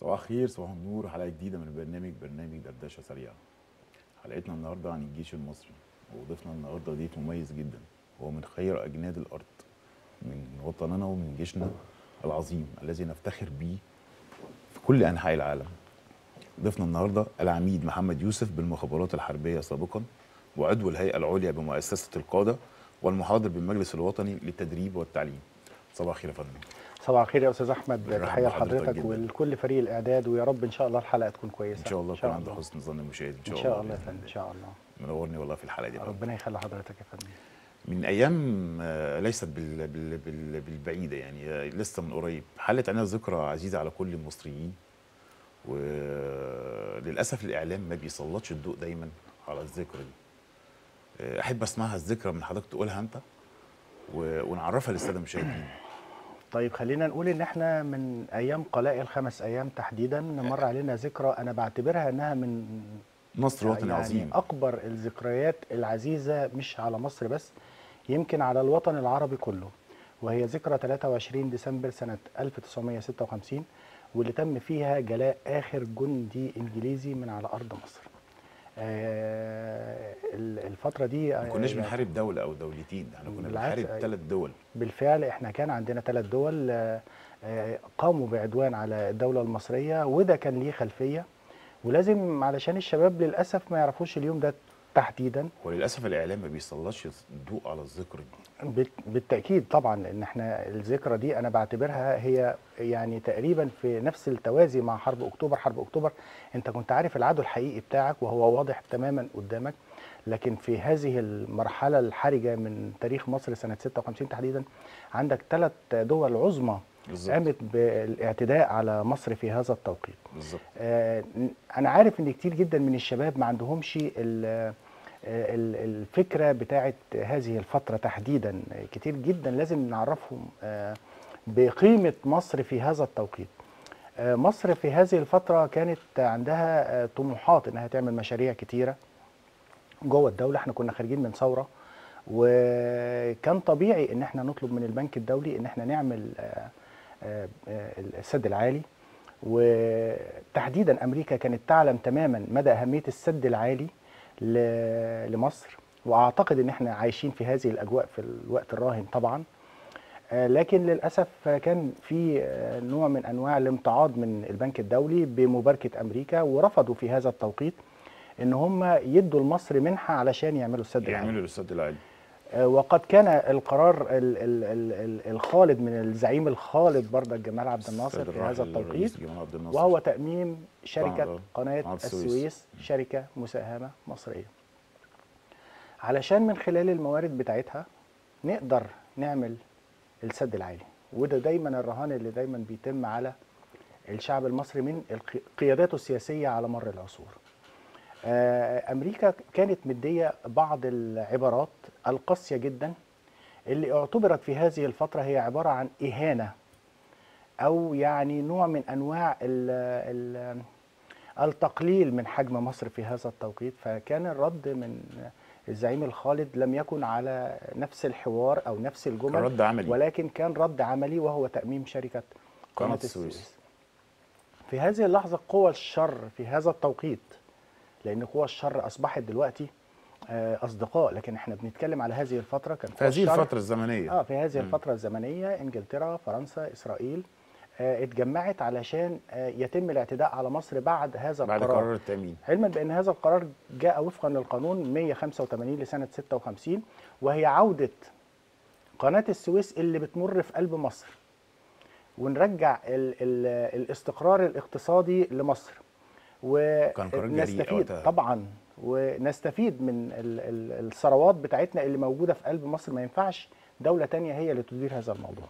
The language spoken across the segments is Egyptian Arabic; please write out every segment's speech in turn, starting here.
صباح الخير صباح النور حلقه جديده من البرنامج برنامج دردشه سريعه حلقتنا النهارده عن الجيش المصري وضيفنا النهارده ضيف مميز جدا هو من خير اجناد الارض من وطننا ومن جيشنا العظيم الذي نفتخر به في كل انحاء العالم ضيفنا النهارده العميد محمد يوسف بالمخابرات الحربيه سابقا وعضو الهيئه العليا بمؤسسه القاده والمحاضر بالمجلس الوطني للتدريب والتعليم صباح الخير يا فندم صباح الخير يا استاذ احمد بنرحب تحيه بحضرتك لحضرتك جداً. ولكل فريق الاعداد ويا رب ان شاء الله الحلقه تكون كويسه ان شاء الله يكون عند حسن ظن المشاهد ان شاء الله يا فندم ان شاء الله منورني والله في الحلقه دي يا فندم. ربنا يخلي حضرتك يا فندم من ايام آه، ليست بال بال بال بالبعيده يعني آه، لسه من قريب حلت علينا ذكرى عزيزه على كل المصريين وللاسف الاعلام ما بيسلطش الضوء دايما على الذكرى دي آه، احب اسمعها الذكرى من حضرتك تقولها انت و- ونعرفها للساده المشاهدين طيب خلينا نقول ان احنا من ايام قلائل خمس ايام تحديدا مر علينا ذكرى انا بعتبرها انها من مصر وطن يعني عظيم اكبر الذكريات العزيزه مش على مصر بس يمكن على الوطن العربي كله وهي ذكرى 23 ديسمبر سنه 1956 واللي تم فيها جلاء اخر جندي انجليزي من على ارض مصر آه، ال- الفتره دي ما كناش آه، بنحارب دوله او دولتين احنا كنا بالعكس، بنحارب أيوة. ثلاث دول بالفعل احنا كان عندنا ثلاث دول آه، آه، قاموا بعدوان على الدولة المصرية وده كان ليه خلفية ولازم علشان الشباب للأسف ما يعرفوش اليوم ده تحديدا وللاسف الاعلام ما بيسلطش الضوء على الذكرى دي بت- بالتأكيد طبعا لأن احنا الذكرى دي أنا بعتبرها هي يعني تقريبا في نفس التوازي مع حرب أكتوبر حرب أكتوبر أنت كنت عارف العدو الحقيقي بتاعك وهو واضح تماما قدامك لكن في هذه المرحلة الحرجة من تاريخ مصر سنة 56 تحديدا عندك ثلاث دول عظمى بالظبط قامت بالاعتداء على مصر في هذا التوقيت بالظبط آه، انا عارف ان كتير جدا من الشباب ما عندهمش ال- آه، ال- الفكره بتاعه هذه الفتره تحديدا كتير جدا لازم نعرفهم آه، بقيمه مصر في هذا التوقيت آه، مصر في هذه الفتره كانت عندها آه، طموحات انها تعمل مشاريع كتيره جوه الدوله احنا كنا خارجين من ثوره وكان طبيعي ان احنا نطلب من البنك الدولي ان احنا نعمل آه، آه، آه، السد العالي وتحديدا امريكا كانت تعلم تماما مدى اهميه السد العالي ل- لمصر واعتقد ان احنا عايشين في هذه الاجواء في الوقت الراهن طبعا آه، لكن للاسف كان في آه، نوع من انواع الامتعاض من البنك الدولي بمباركه امريكا ورفضوا في هذا التوقيت ان هم يدوا لمصر منحه علشان يعملوا السد العالي يعملوا الاستاد العالي آه، وقد كان القرار ال ال ال ال الخالد من الزعيم الخالد برضك جمال عبد الناصر السيد في هذا الراحل التوقيت الرئيس جمال عبد الناصر وهو تأميم شركة طبعاً، قناة قناة السويس. السويس شركة مساهمة مصرية علشان من خلال الموارد بتاعتها نقدر نعمل السد العالي وده دايما الرهان اللي دايما بيتم على الشعب المصري من القي- قياداته السياسية على مر العصور آه، أمريكا كانت مدية بعض العبارات القاسية جدا اللي اعتبرت في هذه الفترة هي عبارة عن إهانة او يعني نوع من انواع ال ال التقليل من حجم مصر في هذا التوقيت فكان الرد من الزعيم الخالد لم يكن على نفس الحوار او نفس الجمل كان رد عملي. ولكن كان رد عملي وهو تأميم شركة قناة قناة السويس. السويس في هذه اللحظة قوى الشر في هذا التوقيت لأن قوى الشر أصبحت دلوقتي آه، أصدقاء لكن احنا بنتكلم على هذه الفترة كان في قوى هذه الشر الفترة الزمنية اه في هذه مم. الفترة الزمنية انجلترا فرنسا اسرائيل آه اتجمعت علشان آه يتم الاعتداء على مصر بعد هذا بعد القرار قرار التأمين علما بان هذا القرار جاء وفقا للقانون 185 لسنة 56 وهي عودة قناة السويس اللي بتمر في قلب مصر ونرجع ال ال الاستقرار الاقتصادي لمصر كان قرار جريء ونستفيد وقتها. طبعا ونستفيد من ال ال الثروات بتاعتنا اللي موجودة في قلب مصر ما ينفعش دولة تانية هي اللي تدير هذا الموضوع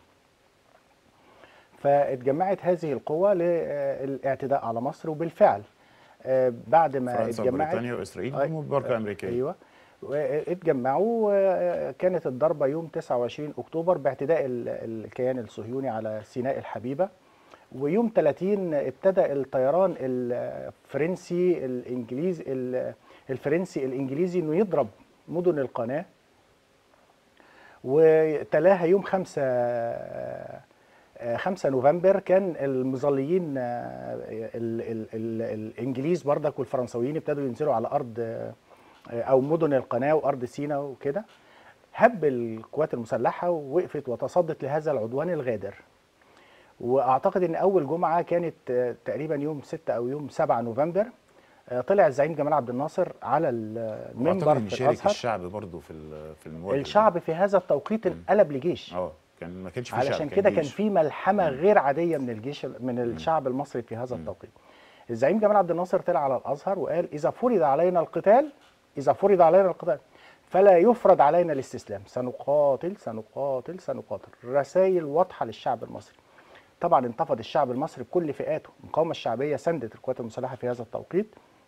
فاتجمعت هذه القوى للاعتداء على مصر وبالفعل آه، بعد ما فرنسا اتجمعت وبريطانيا وإسرائيل آه، ومباركة أمريكية ايوه اتجمعوا آه، كانت الضربه يوم 29 اكتوبر باعتداء ال- الكيان الصهيوني على سيناء الحبيبه ويوم 30 ابتدى الطيران الفرنسي الانجليزي ال- الفرنسي الانجليزي انه يضرب مدن القناه وتلاها يوم 5 آه، 5 نوفمبر كان المظليين آه، ال ال ال الانجليز بردك والفرنسويين ابتدوا ينزلوا على ارض آه، او مدن القناه وارض سيناء وكده هب القوات المسلحه ووقفت وتصدت لهذا العدوان الغادر واعتقد ان اول جمعه كانت آه، تقريبا يوم 6 او يوم 7 نوفمبر آه، طلع الزعيم جمال عبد الناصر على المنبر واعتقد ان في شارك الازهر الشعب برضه في ال- في المواجهه دي. الشعب في هذا التوقيت انقلب لجيش اه كان ما كانش في شعب علشان كده كان جيش. في ملحمه غير عاديه من الجيش من الشعب المصري في هذا التوقيت الزعيم جمال عبد الناصر طلع على الازهر وقال اذا فرض علينا القتال اذا فرض علينا القتال فلا يفرض علينا الاستسلام سنقاتل سنقاتل سنقاتل رسائل واضحه للشعب المصري طبعا انتفض الشعب المصري بكل فئاته المقاومه الشعبيه سندت القوات المسلحه في هذا التوقيت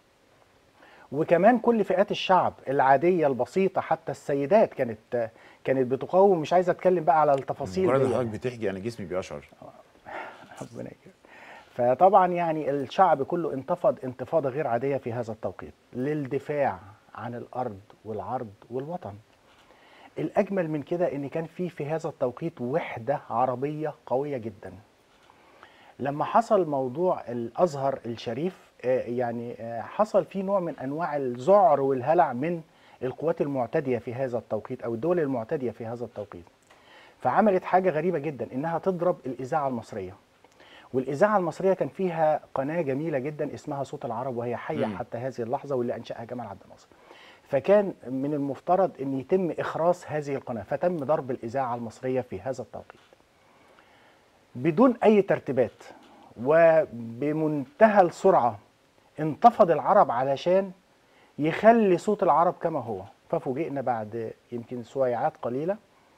وكمان كل فئات الشعب العاديه البسيطه حتى السيدات كانت كانت بتقاوم مش عايز اتكلم بقى على التفاصيل مجرد دي ان يعني. حضرتك بتحكي انا جسمي بيشعر ربنا يكرمك فطبعا يعني الشعب كله انتفض انتفاضه غير عاديه في هذا التوقيت للدفاع عن الارض والعرض والوطن الاجمل من كده ان كان في في هذا التوقيت وحده عربيه قويه جدا لما حصل موضوع الازهر الشريف آه، يعني آه، حصل فيه نوع من انواع الذعر والهلع من القوات المعتديه في هذا التوقيت او الدول المعتديه في هذا التوقيت فعملت حاجه غريبه جدا انها تضرب الاذاعه المصريه والاذاعه المصريه كان فيها قناه جميله جدا اسمها صوت العرب وهي حيه مم. حتى هذه اللحظه واللي انشاها جمال عبد الناصر فكان من المفترض ان يتم اخراس هذه القناه فتم ضرب الاذاعه المصريه في هذا التوقيت بدون اي ترتيبات وبمنتهى السرعه انتفض العرب علشان يخلي صوت العرب كما هو ففوجئنا بعد يمكن سويعات قليله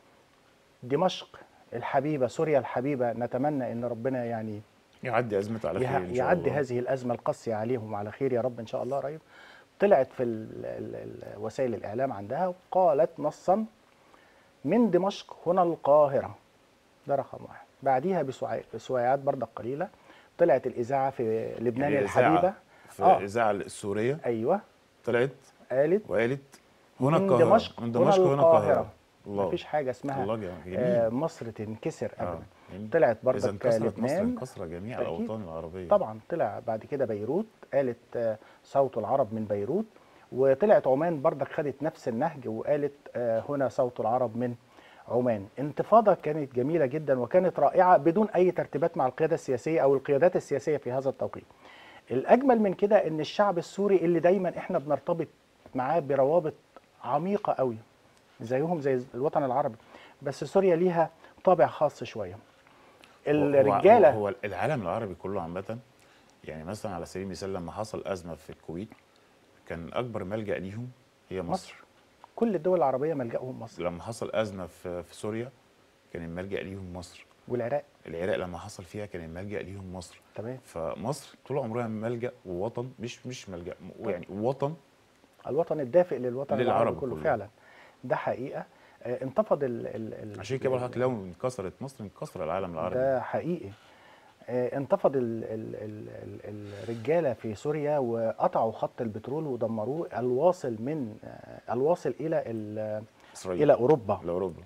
دمشق الحبيبه سوريا الحبيبه نتمنى ان ربنا يعني يعدي ازمته على خير يه- ان شاء يعدي الله هذه الازمه القاسيه عليهم على خير يا رب ان شاء الله قريب طلعت في ال- ال- ال- وسائل الاعلام عندها وقالت نصا من دمشق هنا القاهره ده رقم واحد بعديها بسوع- بسويعات بردك قليله طلعت الاذاعه في لبنان يعني الحبيبه في آه. الاذاعه السوريه ايوه طلعت قالت وقالت هنا من القاهره دمشق من هنا دمشق هنا القاهرة. القاهره الله مفيش حاجه اسمها الله جميل آه مصر تنكسر آه، ابدا جميل. طلعت اذا بردك انكسرت مصر لبنان انكسر جميع أكيد. الاوطان العربيه طبعا طلع بعد كده بيروت قالت آه، صوت العرب من بيروت وطلعت عمان بردك خدت نفس النهج وقالت آه، هنا صوت العرب من عمان انتفاضة كانت جميلة جدا وكانت رائعة بدون أي ترتيبات مع القيادة السياسية أو القيادات السياسية في هذا التوقيت الأجمل من كده أن الشعب السوري اللي دايما إحنا بنرتبط معاه بروابط عميقة قوي زيهم زي الوطن العربي بس سوريا ليها طابع خاص شوية الرجالة هو, هو العالم العربي كله عامه يعني مثلا على سبيل المثال لما حصل ازمه في الكويت كان اكبر ملجا ليهم هي مصر, مصر كل الدول العربية ملجأهم مصر لما حصل ازمه في, في سوريا كان الملجا ليهم مصر والعراق العراق لما حصل فيها كان الملجا ليهم مصر تمام فمصر طول عمرها ملجا ووطن مش مش ملجا يعني وطن الوطن الدافئ للوطن للعرب العربي كله كله. فعلا ده حقيقه آه، انتفض ال ال ال عشان كده بقول لحضرتك لو انكسرت مصر انكسر العالم العربي ده حقيقي آه، انتفض ال ال ال ال الرجاله في سوريا وقطعوا خط البترول ودمروه الواصل من آه، الواصل الى ال- اسرائيل الى اوروبا لاوروبا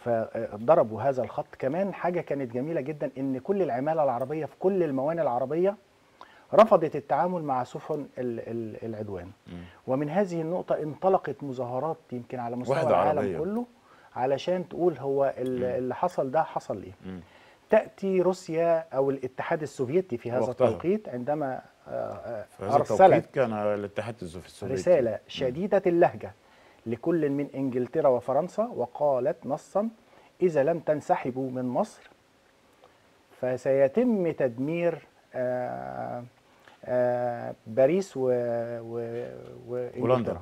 فضربوا هذا الخط كمان حاجه كانت جميله جدا ان كل العماله العربيه في كل الموانئ العربيه رفضت التعامل مع سفن ال- ال- العدوان مم. ومن هذه النقطة انطلقت مظاهرات يمكن على مستوى وحدة العالم عربية. كله علشان تقول هو ال- مم. اللي حصل ده حصل ليه مم. تأتي روسيا أو الاتحاد السوفيتي في هذا وقتها. التوقيت عندما آه، آه، في هذا أرسلت التوقيت كان الاتحاد السوفيتي رسالة شديدة اللهجة لكل من إنجلترا وفرنسا وقالت نصا إذا لم تنسحبوا من مصر فسيتم تدمير آه، آه، باريس و- و- هولندا. وإنجلترا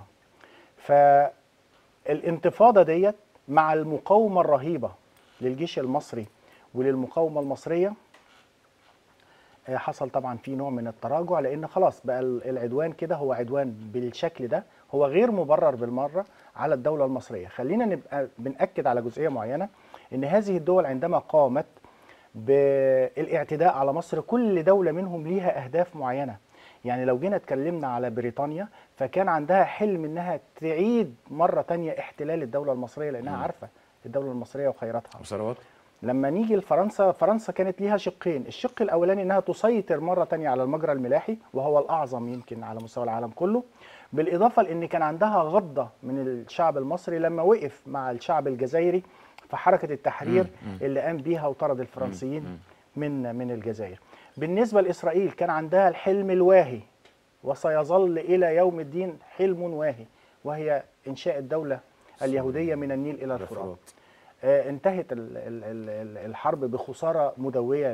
فالانتفاضة ديت مع المقاومة الرهيبة للجيش المصري وللمقاومة المصرية آه، حصل طبعا في نوع من التراجع لان خلاص بقى ال- العدوان كده هو عدوان بالشكل ده هو غير مبرر بالمره على الدوله المصريه خلينا نبقى بناكد على جزئيه معينه ان هذه الدول عندما قامت بالاعتداء على مصر كل دوله منهم ليها اهداف معينه يعني لو جينا اتكلمنا على بريطانيا فكان عندها حلم انها تعيد مره تانية احتلال الدوله المصريه لانها مم. عارفه الدوله المصريه وخيراتها وثروات لما نيجي لفرنسا فرنسا كانت ليها شقين الشق الاولاني انها تسيطر مره تانية على المجرى الملاحي وهو الاعظم يمكن على مستوى العالم كله بالاضافه لان كان عندها غضه من الشعب المصري لما وقف مع الشعب الجزائري في حركه التحرير اللي قام بيها وطرد الفرنسيين من من الجزائر بالنسبه لاسرائيل كان عندها الحلم الواهي وسيظل الى يوم الدين حلم واهي وهي انشاء الدوله اليهوديه من النيل الى الفرات الفرات آه، انتهت ال- ال- ال- ال- الحرب بخساره مدويه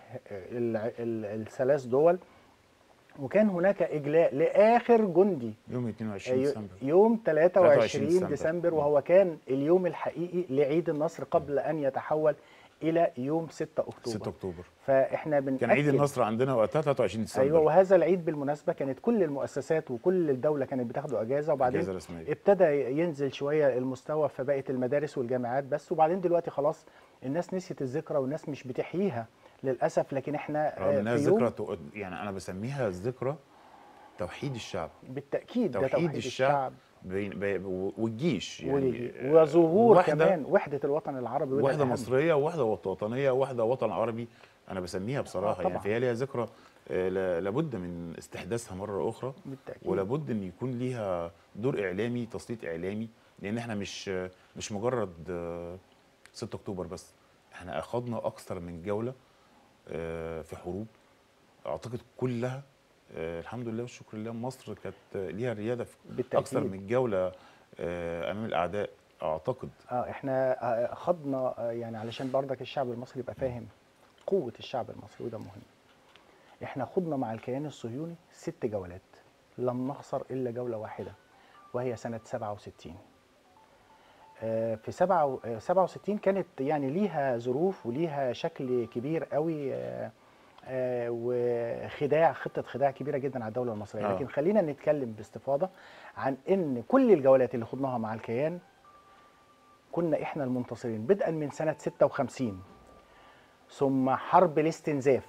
للثلاث دول وكان هناك اجلاء لاخر جندي يوم 22 آه، ديسمبر يوم 23 23 ديسمبر, ديسمبر. وهو كان اليوم الحقيقي لعيد النصر قبل ان يتحول الى يوم 6 اكتوبر 6 اكتوبر فاحنا بنأكد كان عيد النصر عندنا وقتها 23 ديسمبر ايوه وهذا العيد بالمناسبه كانت كل المؤسسات وكل الدوله كانت بتاخده اجازه وبعدين اجازه رسميه ابتدى ينزل شويه المستوى في بقيه المدارس والجامعات بس وبعدين دلوقتي خلاص الناس نسيت الذكرى والناس مش بتحييها للاسف لكن احنا رغم آه، انها في يوم ذكرى تق- يعني انا بسميها ذكرى توحيد الشعب بالتاكيد ده توحيد توحيد الشعب الشعب بين بي- والجيش والجي- يعني وظهور وحدة- كمان وحده الوطن العربي وده وحده الأهم. مصريه وحده وطنيه وحده وطن عربي انا بسميها بصراحه طبعاً. يعني فهي ليها ذكرى آه، لا- لابد من استحداثها مره اخرى بالتاكيد ولابد ان يكون ليها دور اعلامي تسليط اعلامي لان احنا مش مش مجرد آه، 6 اكتوبر بس احنا اخذنا اكثر من جوله آه، في حروب اعتقد كلها آه، الحمد لله والشكر لله مصر كانت ليها الرياده في بالتاكيد اكثر من جوله آه، امام الاعداء اعتقد اه احنا آه، خضنا آه، يعني علشان برضك الشعب المصري يبقى فاهم قوة الشعب المصري وده مهم. احنا خضنا مع الكيان الصهيوني ست جولات لم نخسر الا جولة واحدة وهي سنة 67. آه، في سبعة آه، 67 كانت يعني ليها ظروف وليها شكل كبير قوي آه، آه، وخداع خطة خداع كبيرة جدا على الدولة المصرية آه. لكن خلينا نتكلم باستفاضة عن ان كل الجولات اللي خضناها مع الكيان كنا احنا المنتصرين بدءا من سنة 56 ثم حرب الاستنزاف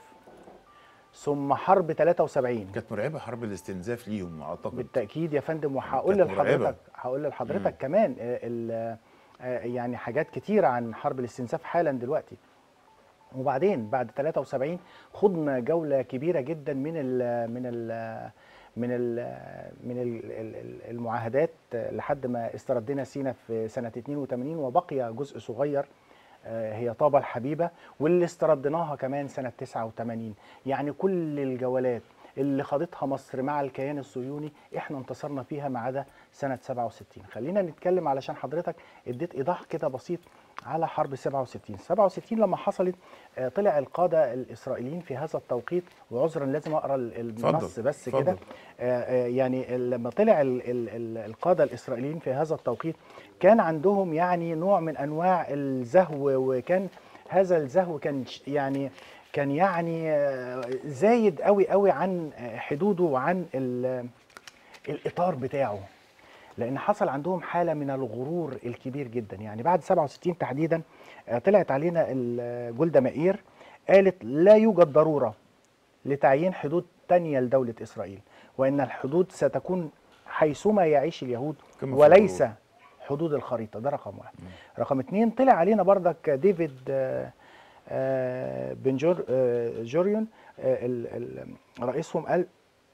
ثم حرب 73 كانت مرعبه حرب الاستنزاف ليهم اعتقد بالتاكيد يا فندم وهقول كانت مرعبة. لحضرتك هقول لحضرتك مم. كمان آه، ال- آه، يعني حاجات كتيرة عن حرب الاستنزاف حالا دلوقتي وبعدين بعد 73 خضنا جولة كبيرة جدا من ال من ال من ال من ال- ال- ال- المعاهدات لحد ما استردينا سينا في سنة 82 وبقي جزء صغير آه، هي طابة الحبيبة واللي استرديناها كمان سنة 89 يعني كل الجولات اللي خاضتها مصر مع الكيان الصهيوني احنا انتصرنا فيها ما عدا سنة 67 خلينا نتكلم علشان حضرتك اديت ايضاح كده بسيط على حرب 67 67 لما حصلت آه، طلع القادة الإسرائيليين في هذا التوقيت وعذرا لازم أقرأ ال- النص اتفضل، بس اتفضل. كده آه، آه، يعني ال- لما طلع ال- ال- ال- القادة الإسرائيليين في هذا التوقيت كان عندهم يعني نوع من أنواع الزهو وكان هذا الزهو كان ش- يعني كان يعني آه، زايد قوي قوي عن آه، حدوده وعن ال- الإطار بتاعه لان حصل عندهم حاله من الغرور الكبير جدا يعني بعد 67 تحديدا آه، طلعت علينا ال- جولدا مائير قالت لا يوجد ضروره لتعيين حدود تانية لدوله اسرائيل وان الحدود ستكون حيثما يعيش اليهود كما في وليس الغرور. حدود الخريطه ده رقم واحد رقم اتنين طلع علينا بردك ديفيد آه، آه، بن جور آه، جوريون آه، ال- ال- رئيسهم قال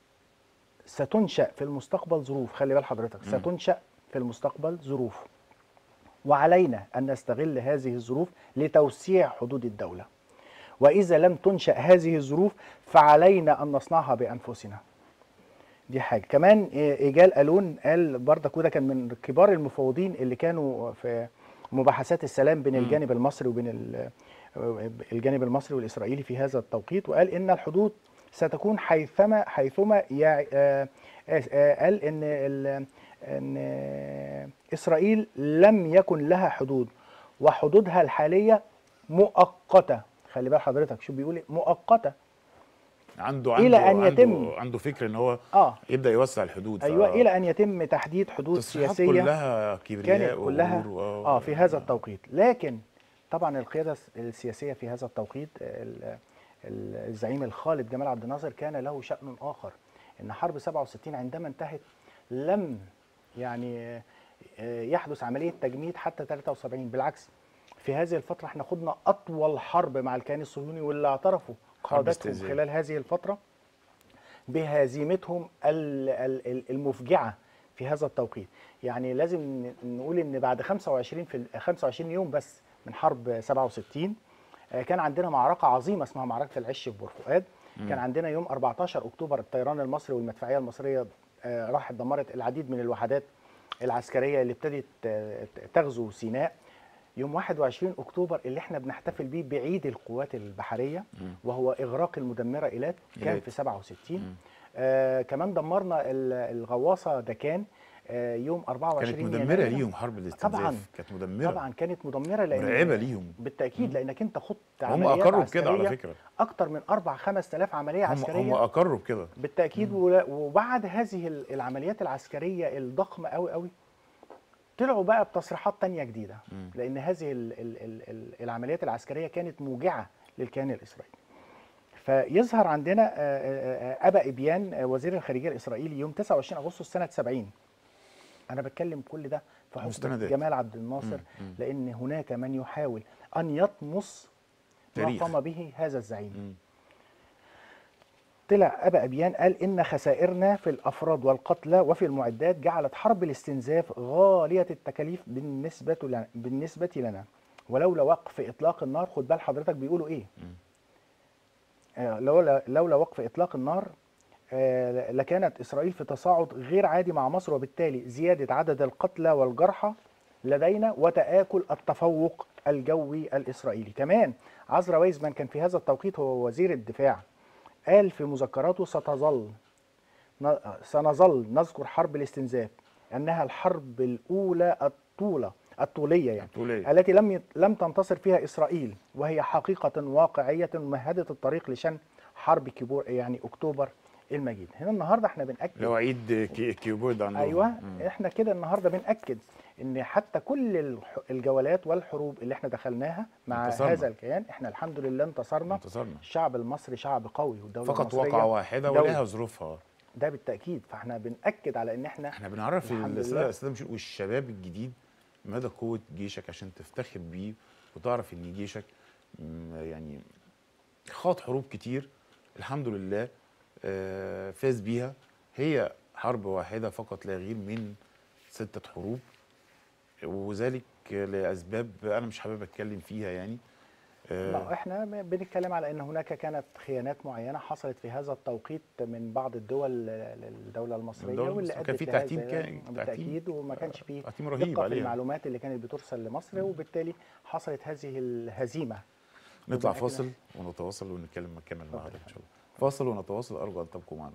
ستنشأ في المستقبل ظروف خلي بال حضرتك ستنشأ في المستقبل ظروف وعلينا أن نستغل هذه الظروف لتوسيع حدود الدولة وإذا لم تنشأ هذه الظروف فعلينا أن نصنعها بأنفسنا دي حاجة كمان إيه، إيجال ألون قال برضك وده كان من كبار المفوضين اللي كانوا في مباحثات السلام بين مم. الجانب المصري وبين ال- الجانب المصري والإسرائيلي في هذا التوقيت وقال إن الحدود ستكون حيثما حيثما يع... آه، آه، آه، قال إن ال... إن آه، إسرائيل لم يكن لها حدود وحدودها الحالية مؤقتة خلي بال حضرتك شو بيقول إيه؟ مؤقتة عنده إلى عنده أن عنده, يتم. عنده فكر ان هو اه يبدا يوسع الحدود ايوه الى ان يتم تحديد حدود التصريحات سياسيه كلها كبرياء كانت كلها وغرور و- اه في هذا التوقيت لكن طبعا القياده السياسيه في هذا التوقيت ال- ال- الزعيم الخالد جمال عبد الناصر كان له شأن آخر إن حرب 67 عندما انتهت لم يعني آه، يحدث عملية تجميد حتى 73 بالعكس في هذه الفتره احنا خدنا اطول حرب مع الكيان الصهيوني واللي اعترفوا قادتهم استهزاء. خلال هذه الفتره بهزيمتهم ال- ال- ال- المفجعه في هذا التوقيت يعني لازم ن- نقول ان بعد 25 في ال- 25 يوم بس من حرب 67 آه، كان عندنا معركه عظيمه اسمها معركه العش في بور فؤاد كان عندنا يوم 14 اكتوبر الطيران المصري والمدفعيه المصريه آه، راحت دمرت العديد من الوحدات العسكريه اللي ابتدت آه، تغزو سيناء يوم 21 اكتوبر اللي احنا بنحتفل بيه بعيد القوات البحريه وهو اغراق المدمره ايلات كان إيلات. في 67 آه كمان دمرنا ال- الغواصه دكان آه يوم 24 كانت مدمره يناير. ليهم حرب الاستنزاف طبعا كانت مدمره طبعا كانت مدمره لان مرعبه ليهم بالتاكيد لانك انت خدت هم عمليات اقروا بكده على عسكرية فكره اكتر من 4 5000 عمليه هم, عسكريه هم اقروا بكده بالتاكيد ولا- وبعد هذه ال- العمليات العسكريه الضخمه قوي قوي طلعوا بقى بتصريحات تانية جديده لان هذه ال ال ال ال العمليات العسكريه كانت موجعه للكيان الاسرائيلي فيظهر عندنا آه، آه، آه، ابا ابيان آه، وزير الخارجيه الاسرائيلي يوم 29 اغسطس سنه 70 انا بتكلم كل ده في حكم مستندات. جمال عبد الناصر لان هناك من يحاول ان يطمس ما تاريخ. قام به هذا الزعيم مم. طلع أبا أبيان قال إن خسائرنا في الأفراد والقتلى وفي المعدات جعلت حرب الاستنزاف غالية التكاليف بالنسبة لنا, بالنسبة لنا ولولا وقف إطلاق النار خد بال حضرتك بيقولوا إيه آه، لولا لولا وقف إطلاق النار آه، لكانت إسرائيل في تصاعد غير عادي مع مصر وبالتالي زيادة عدد القتلى والجرحى لدينا وتآكل التفوق الجوي الإسرائيلي كمان عزرا ويزمان كان في هذا التوقيت هو وزير الدفاع قال في مذكراته ستظل ن- سنظل نذكر حرب الاستنزاف انها الحرب الاولى الطولة الطولية يعني الطولية. التي لم يت- لم تنتصر فيها اسرائيل وهي حقيقة واقعية مهدت الطريق لشن حرب كيبور يعني اكتوبر المجيد هنا النهارده احنا بنأكد لو عيد كي- كيبورد عندهم ايوه مم. احنا كده النهارده بنأكد ان حتى كل الح- الجولات والحروب اللي احنا دخلناها مع انتصرنا. هذا الكيان احنا الحمد لله انتصرنا انتصرنا الشعب المصري شعب قوي والدولة فقط المصرية واقعه واحده دولة. ولها ظروفها ده بالتاكيد فاحنا بنأكد على ان احنا احنا بنعرف الحمد الساده لله. الساده مش والشباب الجديد مدى قوه جيشك عشان تفتخر بيه وتعرف ان جيشك مم، يعني خاض حروب كتير الحمد لله آه، فاز بيها هي حرب واحده فقط لا غير من سته حروب وذلك لاسباب انا مش حابب اتكلم فيها يعني آه، لا احنا ب- بنتكلم على ان هناك كانت خيانات معينه حصلت في هذا التوقيت من بعض الدول للدوله المصريه الدولة واللي المصرية. كان ادت في لهذا تعتيم كان- بالتاكيد وما كانش فيه تعتيم رهيب دقه في عليها. المعلومات اللي كانت بترسل لمصر وبالتالي حصلت هذه الهزيمه نطلع يبقى فاصل ونتواصل ونتكلم نكمل مع اتفضل حضرتك يا ان شاء الله فاصل ونتواصل ارجو ان تبقوا معنا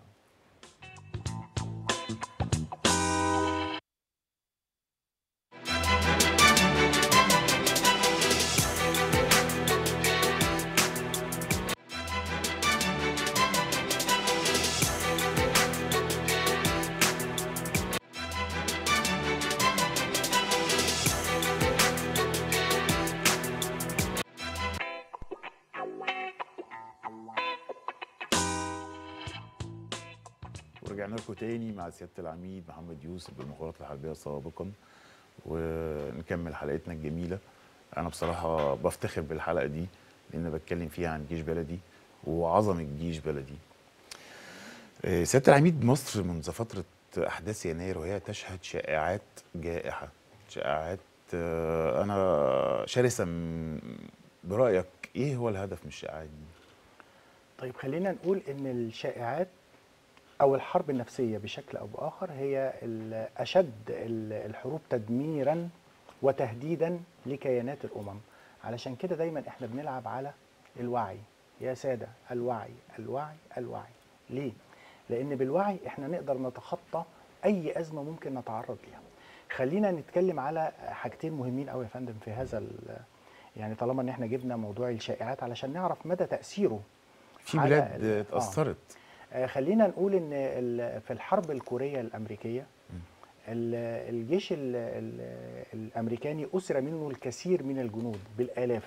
ورجعنا لكم تاني مع سياده العميد محمد يوسف بالمخابرات الحربيه سابقا ونكمل حلقتنا الجميله انا بصراحه بفتخر بالحلقه دي لان بتكلم فيها عن جيش بلدي وعظمه جيش بلدي آه، سياده العميد مصر منذ فتره احداث يناير وهي تشهد شائعات جائحه شائعات آه، انا شرسه م- برايك ايه هو الهدف من الشائعات دي طيب خلينا نقول ان الشائعات او الحرب النفسيه بشكل او باخر هي ال- اشد ال- الحروب تدميرا وتهديدا لكيانات الامم علشان كده دايما احنا بنلعب على الوعي يا ساده الوعي الوعي الوعي ليه لان بالوعي احنا نقدر نتخطى اي ازمه ممكن نتعرض ليها خلينا نتكلم على حاجتين مهمين قوي يا فندم في هذا ال- يعني طالما ان احنا جبنا موضوع الشائعات علشان نعرف مدى تاثيره في على بلاد ال- آه. اتاثرت آه، خلينا نقول ان ال- في الحرب الكوريه الامريكيه ال- الجيش ال- ال- الامريكاني اسر منه الكثير من الجنود بالالاف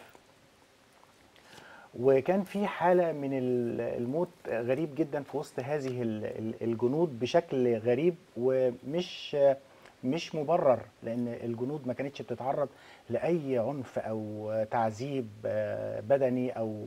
وكان في حاله من ال- الموت غريب جدا في وسط هذه ال- ال- الجنود بشكل غريب ومش مش مبرر لان الجنود ما كانتش بتتعرض لاي عنف او تعذيب آه، بدني او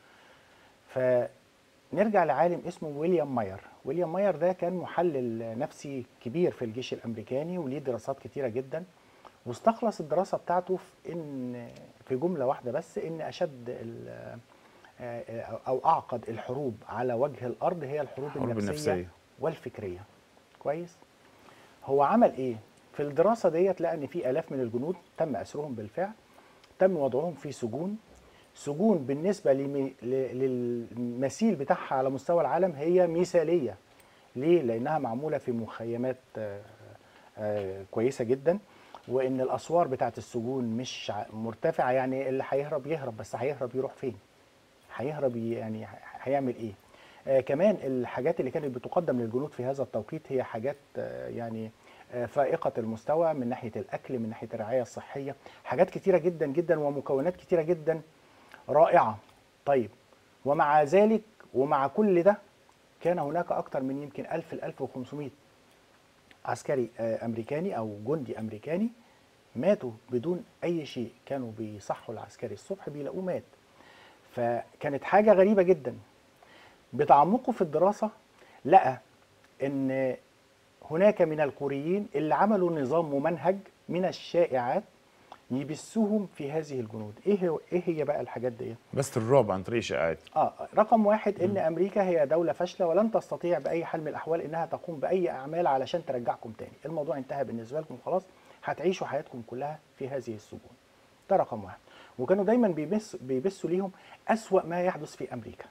فنرجع لعالم اسمه ويليام ماير ويليام ماير ده كان محلل نفسي كبير في الجيش الامريكاني وليه دراسات كتيره جدا واستخلص الدراسه بتاعته في ان في جمله واحده بس ان اشد ال- آه، او اعقد الحروب على وجه الارض هي الحروب الحروب النفسيه, النفسية. والفكريه كويس هو عمل ايه في الدراسه ديت لقى ان في الاف من الجنود تم اسرهم بالفعل تم وضعهم في سجون سجون بالنسبه لمي- ل- للمثيل بتاعها على مستوى العالم هي مثاليه ليه لانها معموله في مخيمات آه، آه، كويسه جدا وان الاسوار بتاعت السجون مش ع- مرتفعه يعني اللي هيهرب يهرب بس هيهرب يروح فين هيهرب ي- يعني ه- هيعمل ايه آه كمان الحاجات اللي كانت بتقدم للجنود في هذا التوقيت هي حاجات آه يعني آه فائقة المستوى من ناحية الأكل من ناحية الرعاية الصحية حاجات كتيرة جدا جدا ومكونات كتيرة جدا رائعة طيب ومع ذلك ومع كل ده كان هناك أكثر من يمكن 1000 ل 1500 عسكري آه، أمريكاني أو جندي أمريكاني ماتوا بدون أي شيء كانوا بيصحوا العسكري الصبح بيلاقوه مات فكانت حاجة غريبة جدا بتعمقه في الدراسة لقى ان هناك من الكوريين اللي عملوا نظام ممنهج من الشائعات يبثوهم في هذه الجنود ايه هو ايه هي بقى الحاجات دي بس الرعب عن طريق شائعات اه رقم واحد ان امريكا هي دوله فاشله ولن تستطيع باي حال من الاحوال انها تقوم باي اعمال علشان ترجعكم تاني الموضوع انتهى بالنسبه لكم خلاص هتعيشوا حياتكم كلها في هذه السجون ده رقم واحد وكانوا دايما بيبث بيبثوا ليهم اسوا ما يحدث في امريكا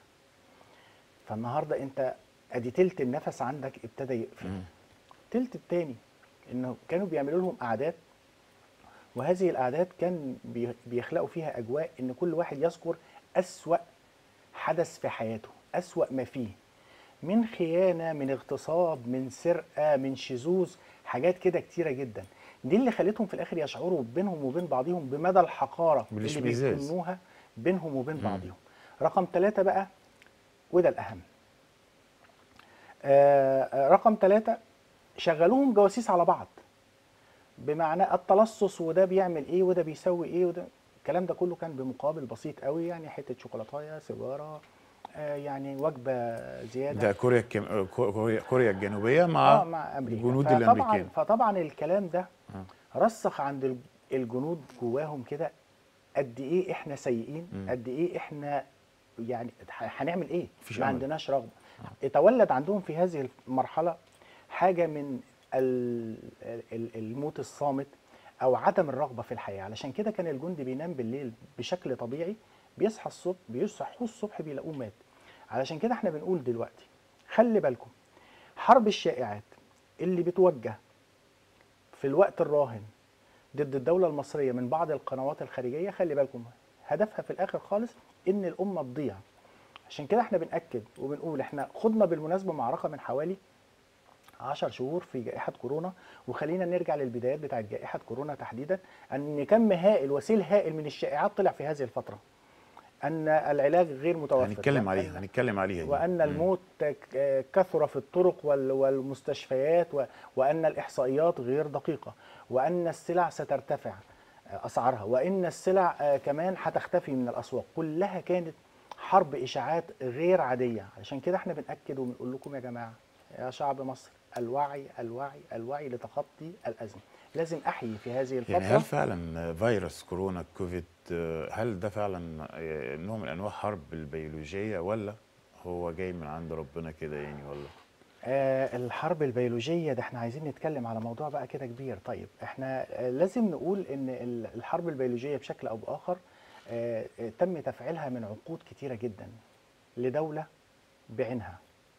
فالنهارده انت ادي تلت النفس عندك ابتدى يقفل تلت التاني انه كانوا بيعملوا لهم قعدات وهذه القعدات كان بي- بيخلقوا فيها اجواء ان كل واحد يذكر اسوا حدث في حياته اسوا ما فيه من خيانه من اغتصاب من سرقه من شذوذ حاجات كده كتيره جدا دي اللي خلتهم في الاخر يشعروا بينهم وبين بعضهم بمدى الحقاره اللي بالاشمئزاز. بيكونوها بينهم وبين بعضهم رقم ثلاثة بقى وده الأهم آه، آه، رقم ثلاثة شغلوهم جواسيس على بعض بمعنى التلصص وده بيعمل ايه وده بيسوي ايه وده الكلام ده كله كان بمقابل بسيط قوي يعني حته شوكولاتايه سيجاره آه يعني وجبه زياده ده كوريا الكم... كوريا كوريا الجنوبيه مع, اه مع امريكا الجنود فطبعا الامريكان فطبعا الكلام ده آه. رسخ عند ال- الجنود جواهم كده قد ايه احنا سيئين مم. قد ايه احنا يعني ح- هنعمل ايه مفيش ما أمل. عندناش رغبه اتولد عندهم في هذه المرحله حاجه من ال- ال- الموت الصامت او عدم الرغبه في الحياه علشان كده كان الجندي بينام بالليل بشكل طبيعي بيصحى الصبح بيصحوا الصبح بيلاقوه مات علشان كده احنا بنقول دلوقتي خلي بالكم حرب الشائعات اللي بتوجه في الوقت الراهن ضد الدولة المصرية من بعض القنوات الخارجية خلي بالكم هدفها في الآخر خالص إن الأمة تضيع عشان كده احنا بنأكد وبنقول احنا خضنا بالمناسبة معركة من حوالي 10 شهور في جائحة كورونا وخلينا نرجع للبدايات بتاعت جائحة كورونا تحديدا أن كم هائل وسيل هائل من الشائعات طلع في هذه الفترة أن العلاج غير متوفر هنتكلم وأن- عليها هنتكلم عليها دي. وأن مم. الموت ك- كثر في الطرق وال- والمستشفيات و- وأن الإحصائيات غير دقيقة وأن السلع سترتفع أسعارها وأن السلع آه، كمان هتختفي من الأسواق كلها كانت حرب إشاعات غير عادية علشان كده احنا بنأكد وبنقول لكم يا جماعة يا شعب مصر الوعي الوعي الوعي لتخطي الأزمة لازم أحيي في هذه الفترة يعني هل فعلا فيروس كورونا كوفيد آه، هل ده فعلا آه، نوع من انواع حرب البيولوجيه ولا هو جاي من عند ربنا كده يعني ولا آه الحرب البيولوجية ده احنا عايزين نتكلم على موضوع بقى كده كبير طيب احنا آه لازم نقول ان ال- الحرب البيولوجية بشكل او باخر آه آه، تم تفعيلها من عقود كتيرة جدا لدولة بعينها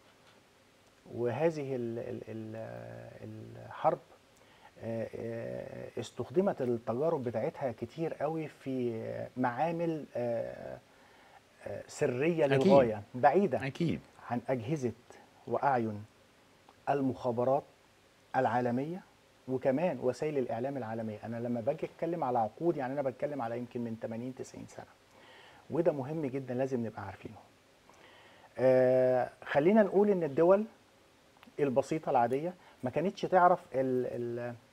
وهذه ال ال ال الحرب آه، آه، استخدمت التجارب بتاعتها كتير قوي في آه، معامل آه، آه، سرية أكيد. للغاية بعيدة اكيد عن أجهزة وأعين المخابرات العالمية وكمان وسائل الإعلام العالمية أنا لما باجي أتكلم على عقود يعني أنا بتكلم على يمكن من 80 90 سنة وده مهم جدا لازم نبقى عارفينه آه خلينا نقول إن الدول البسيطة العادية ما كانتش تعرف ال ال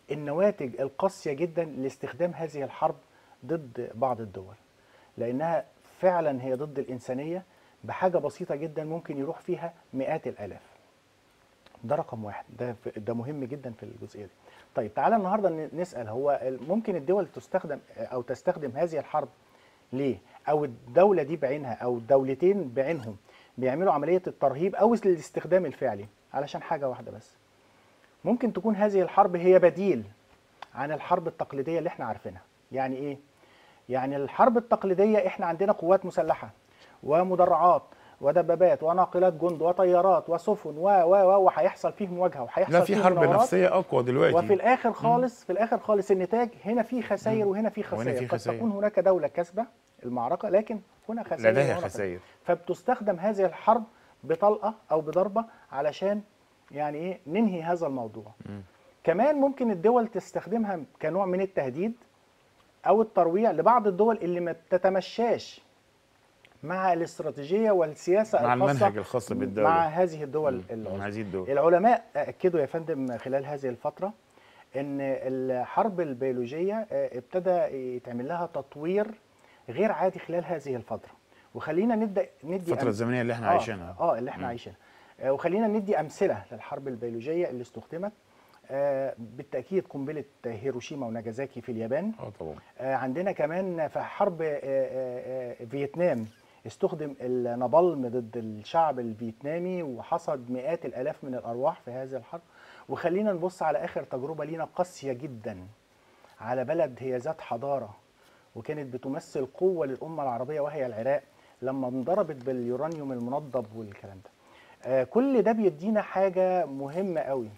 النواتج القاسيه جدا لاستخدام هذه الحرب ضد بعض الدول لانها فعلا هي ضد الانسانيه بحاجه بسيطه جدا ممكن يروح فيها مئات الالاف ده رقم واحد ده ده مهم جدا في الجزئيه دي طيب تعالى النهارده ن- نسال هو ال- ممكن الدول تستخدم او تستخدم هذه الحرب ليه او الدوله دي بعينها او الدولتين بعينهم بيعملوا عمليه الترهيب او الاستخدام الفعلي علشان حاجه واحده بس ممكن تكون هذه الحرب هي بديل عن الحرب التقليديه اللي احنا عارفينها يعني ايه يعني الحرب التقليديه احنا عندنا قوات مسلحه ومدرعات ودبابات وناقلات جند وطيارات وسفن و و و وهيحصل فيه مواجهه وهيحصل لا في فيه حرب مناورات. نفسيه اقوى دلوقتي وفي الاخر خالص في الاخر خالص النتاج هنا في خسائر مم. وهنا في وهنا خسائر في قد خسائر. تكون هناك دوله كسبه المعركه لكن هنا خسائر لديها وهنا خسائر فبتستخدم هذه الحرب بطلقه او بضربه علشان يعني ايه ننهي هذا الموضوع مم. كمان ممكن الدول تستخدمها كنوع من التهديد او الترويع لبعض الدول اللي ما تتمشاش مع الاستراتيجيه والسياسه مع الخاصه المنهج الخاص بالدوله مع هذه الدول مم. العظمى مع هذه الدول العلماء اكدوا يا فندم خلال هذه الفتره ان الحرب البيولوجيه آه، ابتدى يتعمل لها تطوير غير عادي خلال هذه الفتره وخلينا نبدا ندي الفتره أم- الزمنيه اللي احنا آه، عايشينها اه اللي احنا مم. عايشينها آه، وخلينا ندي امثله للحرب البيولوجيه اللي استخدمت آه، بالتاكيد قنبله هيروشيما وناجازاكي في اليابان اه طبعا آه، عندنا كمان في حرب آه، آه، آه، فيتنام استخدم النابالم ضد الشعب الفيتنامي وحصد مئات الالاف من الارواح في هذه الحرب وخلينا نبص على اخر تجربه لينا قاسيه جدا على بلد هي ذات حضاره وكانت بتمثل قوه للامه العربيه وهي العراق لما انضربت باليورانيوم المنضب والكلام ده آه، كل ده بيدينا حاجه مهمه قوي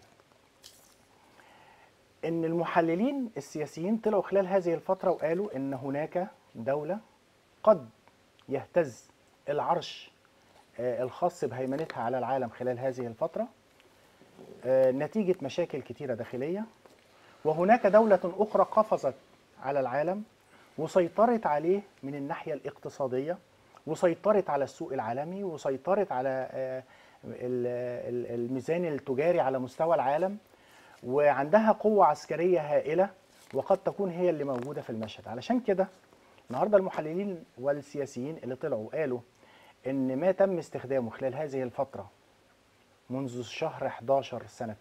ان المحللين السياسيين طلعوا خلال هذه الفتره وقالوا ان هناك دوله قد يهتز العرش آه، الخاص بهيمنتها على العالم خلال هذه الفتره آه، نتيجه مشاكل كتيره داخليه وهناك دوله اخرى قفزت على العالم وسيطرت عليه من الناحيه الاقتصاديه وسيطرت على السوق العالمي وسيطرت على آه، ال- ال- الميزان التجاري على مستوى العالم وعندها قوة عسكرية هائلة وقد تكون هي اللي موجودة في المشهد علشان كده النهارده المحللين والسياسيين اللي طلعوا قالوا ان ما تم استخدامه خلال هذه الفترة منذ شهر 11 سنة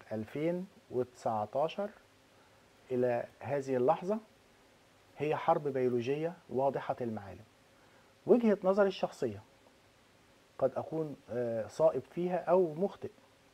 2019 إلى هذه اللحظة هي حرب بيولوجية واضحة المعالم وجهة نظري الشخصية قد أكون آه، صائب فيها أو مخطئ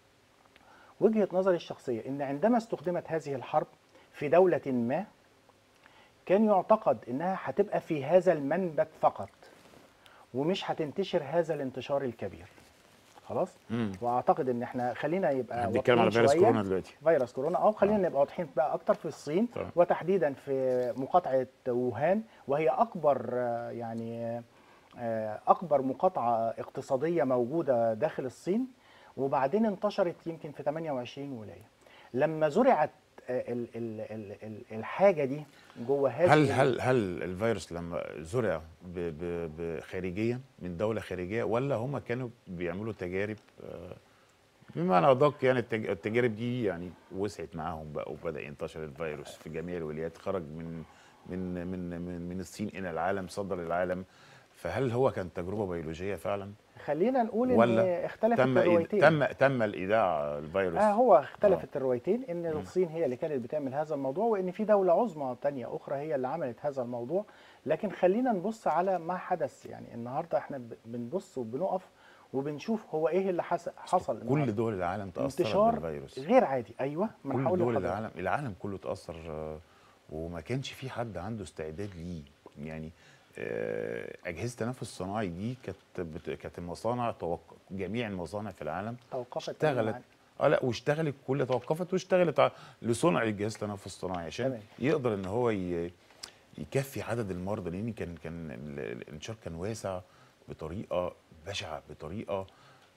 وجهة نظري الشخصية إن عندما استخدمت هذه الحرب في دولة ما كان يعتقد إنها هتبقى في هذا المنبت فقط ومش هتنتشر هذا الانتشار الكبير خلاص مم. واعتقد ان احنا خلينا يبقى احنا بنتكلم على واضحين فيروس شوية. كورونا دلوقتي فيروس كورونا اه خلينا آه. نبقى واضحين بقى اكتر في الصين طبعا. وتحديدا في مقاطعه ووهان وهي اكبر آه، يعني آه، اكبر مقاطعه اقتصاديه موجوده داخل الصين وبعدين انتشرت يمكن في 28 ولايه لما زرعت آه، ال- ال- ال- ال- الحاجه دي جوه هذه هل ال- هل هل الفيروس لما زرع ب- ب- ب- خارجيا من دوله خارجيه ولا هم كانوا بيعملوا تجارب آه، بمعنى ادق يعني التج- التجارب دي يعني وسعت معاهم بقى وبدا ينتشر الفيروس في جميع الولايات خرج من من من من, من الصين الى العالم صدر للعالم فهل هو كان تجربه بيولوجيه فعلا خلينا نقول ان ولا اختلفت تم إيد- الروايتين تم تم الايداع الفيروس آه هو اختلفت الروايتين ان مم. الصين هي اللي كانت بتعمل هذا الموضوع وان في دوله عظمى تانية اخرى هي اللي عملت هذا الموضوع لكن خلينا نبص على ما حدث يعني النهارده احنا ب- بنبص وبنقف وبنشوف هو ايه اللي حس- حصل كل النهاردة. دول العالم تاثرت انتشار بالفيروس غير عادي ايوه ما أنا كل هقول دول لحضرتك. العالم العالم كله اتاثر آه، وما كانش في حد عنده استعداد ليه يعني آه، اجهزه التنفس الصناعي دي كانت بت- كانت المصانع توق... جميع المصانع في العالم توقفت اشتغلت تماماً. اه لا واشتغلت كل توقفت واشتغلت ع- لصنع الجهاز التنفس الصناعي عشان تمام. يقدر ان هو ي... يكفي عدد المرضى لان كان كان ال- ال- الانتشار كان واسع بطريقه بشعه بطريقه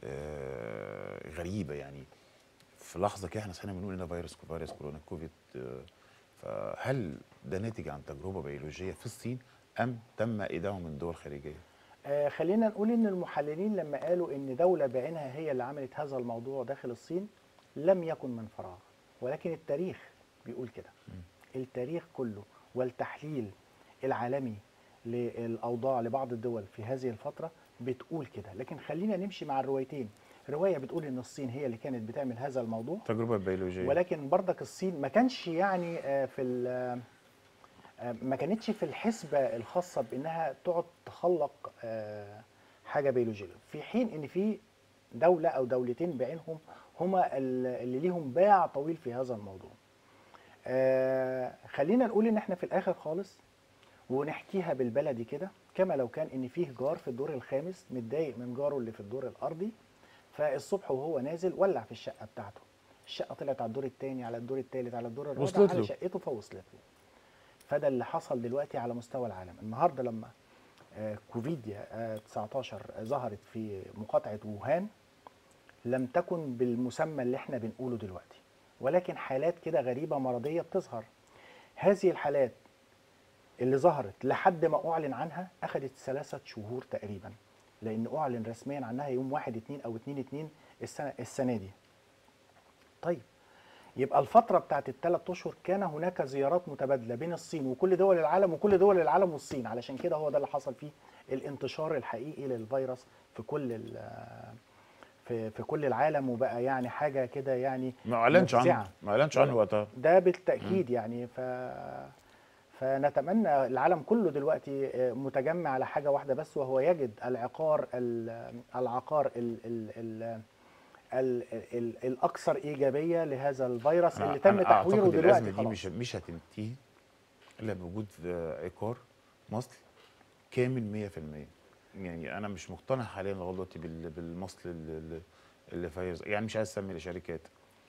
آه غريبه يعني في لحظه كده احنا صحينا بنقول ان ده فيروس فيروس كورونا كوفيد آه، فهل ده ناتج عن تجربه بيولوجيه في الصين ام تم ايداعه من دول خارجيه؟ آه خلينا نقول ان المحللين لما قالوا ان دوله بعينها هي اللي عملت هذا الموضوع داخل الصين لم يكن من فراغ ولكن التاريخ بيقول كده التاريخ كله والتحليل العالمي للاوضاع لبعض الدول في هذه الفتره بتقول كده لكن خلينا نمشي مع الروايتين روايه بتقول ان الصين هي اللي كانت بتعمل هذا الموضوع تجربه بيولوجيه ولكن برضك الصين ما كانش يعني آه، في ال- آه، ما كانتش في الحسبه الخاصه بانها تقعد تخلق آه، حاجه بيولوجيه في حين ان في دوله او دولتين بعينهم هما ال- اللي ليهم باع طويل في هذا الموضوع آه، خلينا نقول ان احنا في الاخر خالص ونحكيها بالبلدي كده كما لو كان ان فيه جار في الدور الخامس متضايق من جاره اللي في الدور الارضي فالصبح وهو نازل ولع في الشقه بتاعته الشقه طلعت على الدور الثاني على الدور الثالث على الدور الرابع وصلت على له. شقته فوصلت له فده اللي حصل دلوقتي على مستوى العالم النهارده لما آه، كوفيديا آه، 19 ظهرت في مقاطعه ووهان لم تكن بالمسمى اللي احنا بنقوله دلوقتي ولكن حالات كده غريبه مرضيه بتظهر هذه الحالات اللي ظهرت لحد ما اعلن عنها اخذت ثلاثه شهور تقريبا لان اعلن رسميا عنها يوم 1 2 او 2 2 السنه السنه دي طيب يبقى الفترة بتاعت الثلاث أشهر كان هناك زيارات متبادلة بين الصين وكل دول العالم وكل دول العالم والصين علشان كده هو ده اللي حصل فيه الانتشار الحقيقي للفيروس في كل ال- في في كل العالم وبقى يعني حاجة كده يعني ما اعلنش عنه مفزعة. ما اعلنش عنه وقتها ده بالتأكيد يعني ف فنتمنى العالم كله دلوقتي آه، متجمع على حاجة واحدة بس وهو يجد العقار ال- العقار ال ال ال ال ال الأكثر إيجابية لهذا الفيروس أنا- اللي تم أنا تحويره أعتقد دلوقتي الازمه دي خلاص مش مش هتنتهي الا بوجود آه، عقار مصل كامل 100% يعني انا مش مقتنع حاليا لغايه دلوقتي بال- بالمصل اللي, اللي فايز يعني مش عايز اسمي الشركات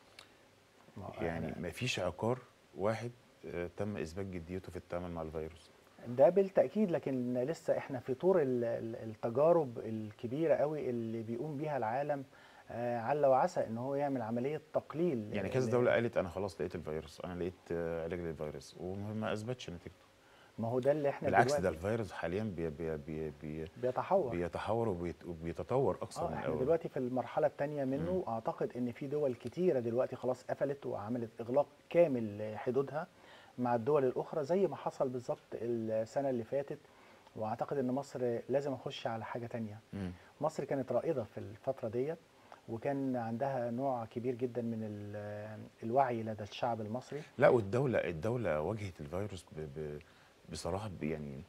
ما هو يعني ما فيش عقار واحد آه، تم اثبات جديته في التعامل مع الفيروس ده بالتأكيد لكن لسه احنا في طور ال- ال- التجارب الكبيرة قوي اللي بيقوم بيها العالم آه، عل وعسى ان هو يعمل عملية تقليل يعني ل- كذا ل- دوله قالت انا خلاص لقيت الفيروس انا لقيت آه، علاج للفيروس وما اثبتش نتيجته ما هو ده اللي احنا بالعكس ده دلوقتي الفيروس حاليا بي بي بي بي بيتحور بيتحور وبيت- وبيتطور اكثر اه من احنا الاول دلوقتي في المرحله الثانيه منه اعتقد ان في دول كتيره دلوقتي خلاص قفلت وعملت اغلاق كامل لحدودها مع الدول الاخرى زي ما حصل بالظبط السنه اللي فاتت واعتقد ان مصر لازم اخش على حاجه تانية مم. مصر كانت رائده في الفتره ديت وكان عندها نوع كبير جدا من ال- الوعي لدى الشعب المصري لا والدولة الدولة واجهت الفيروس ب ب بصراحة ب- يعني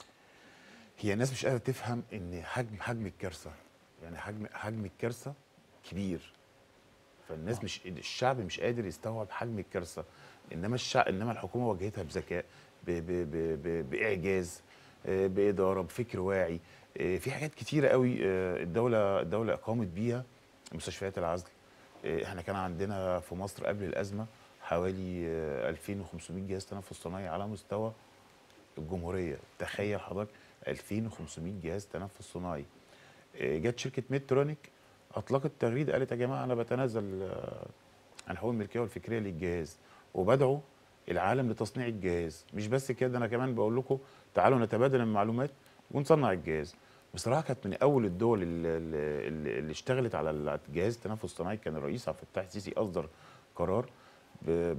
هي الناس مش قادرة تفهم ان حجم حجم الكارثة يعني حجم حجم الكارثة كبير فالناس مش الشعب مش قادر يستوعب حجم الكارثة انما الشعب انما الحكومة واجهتها بذكاء ب ب ب ب باعجاز آه، بإدارة بفكر واعي آه، في حاجات كتيرة قوي آه، الدولة الدولة قامت بيها مستشفيات العزل آه، احنا كان عندنا في مصر قبل الأزمة حوالي آه، 2500 جهاز تنفس صناعي على مستوى الجمهورية تخيل حضرتك 2500 جهاز تنفس صناعي آه، جت شركة ميدترونيك أطلقت تغريدة قالت يا جماعة أنا بتنازل آه، عن حقوق الملكية والفكرية للجهاز وبدعو العالم لتصنيع الجهاز مش بس كده أنا كمان بقول لكم تعالوا نتبادل المعلومات ونصنع الجهاز بصراحة كانت من أول الدول اللي, اللي, اللي اشتغلت على جهاز التنفس الصناعي كان الرئيس عبد الفتاح السيسي أصدر قرار ب ب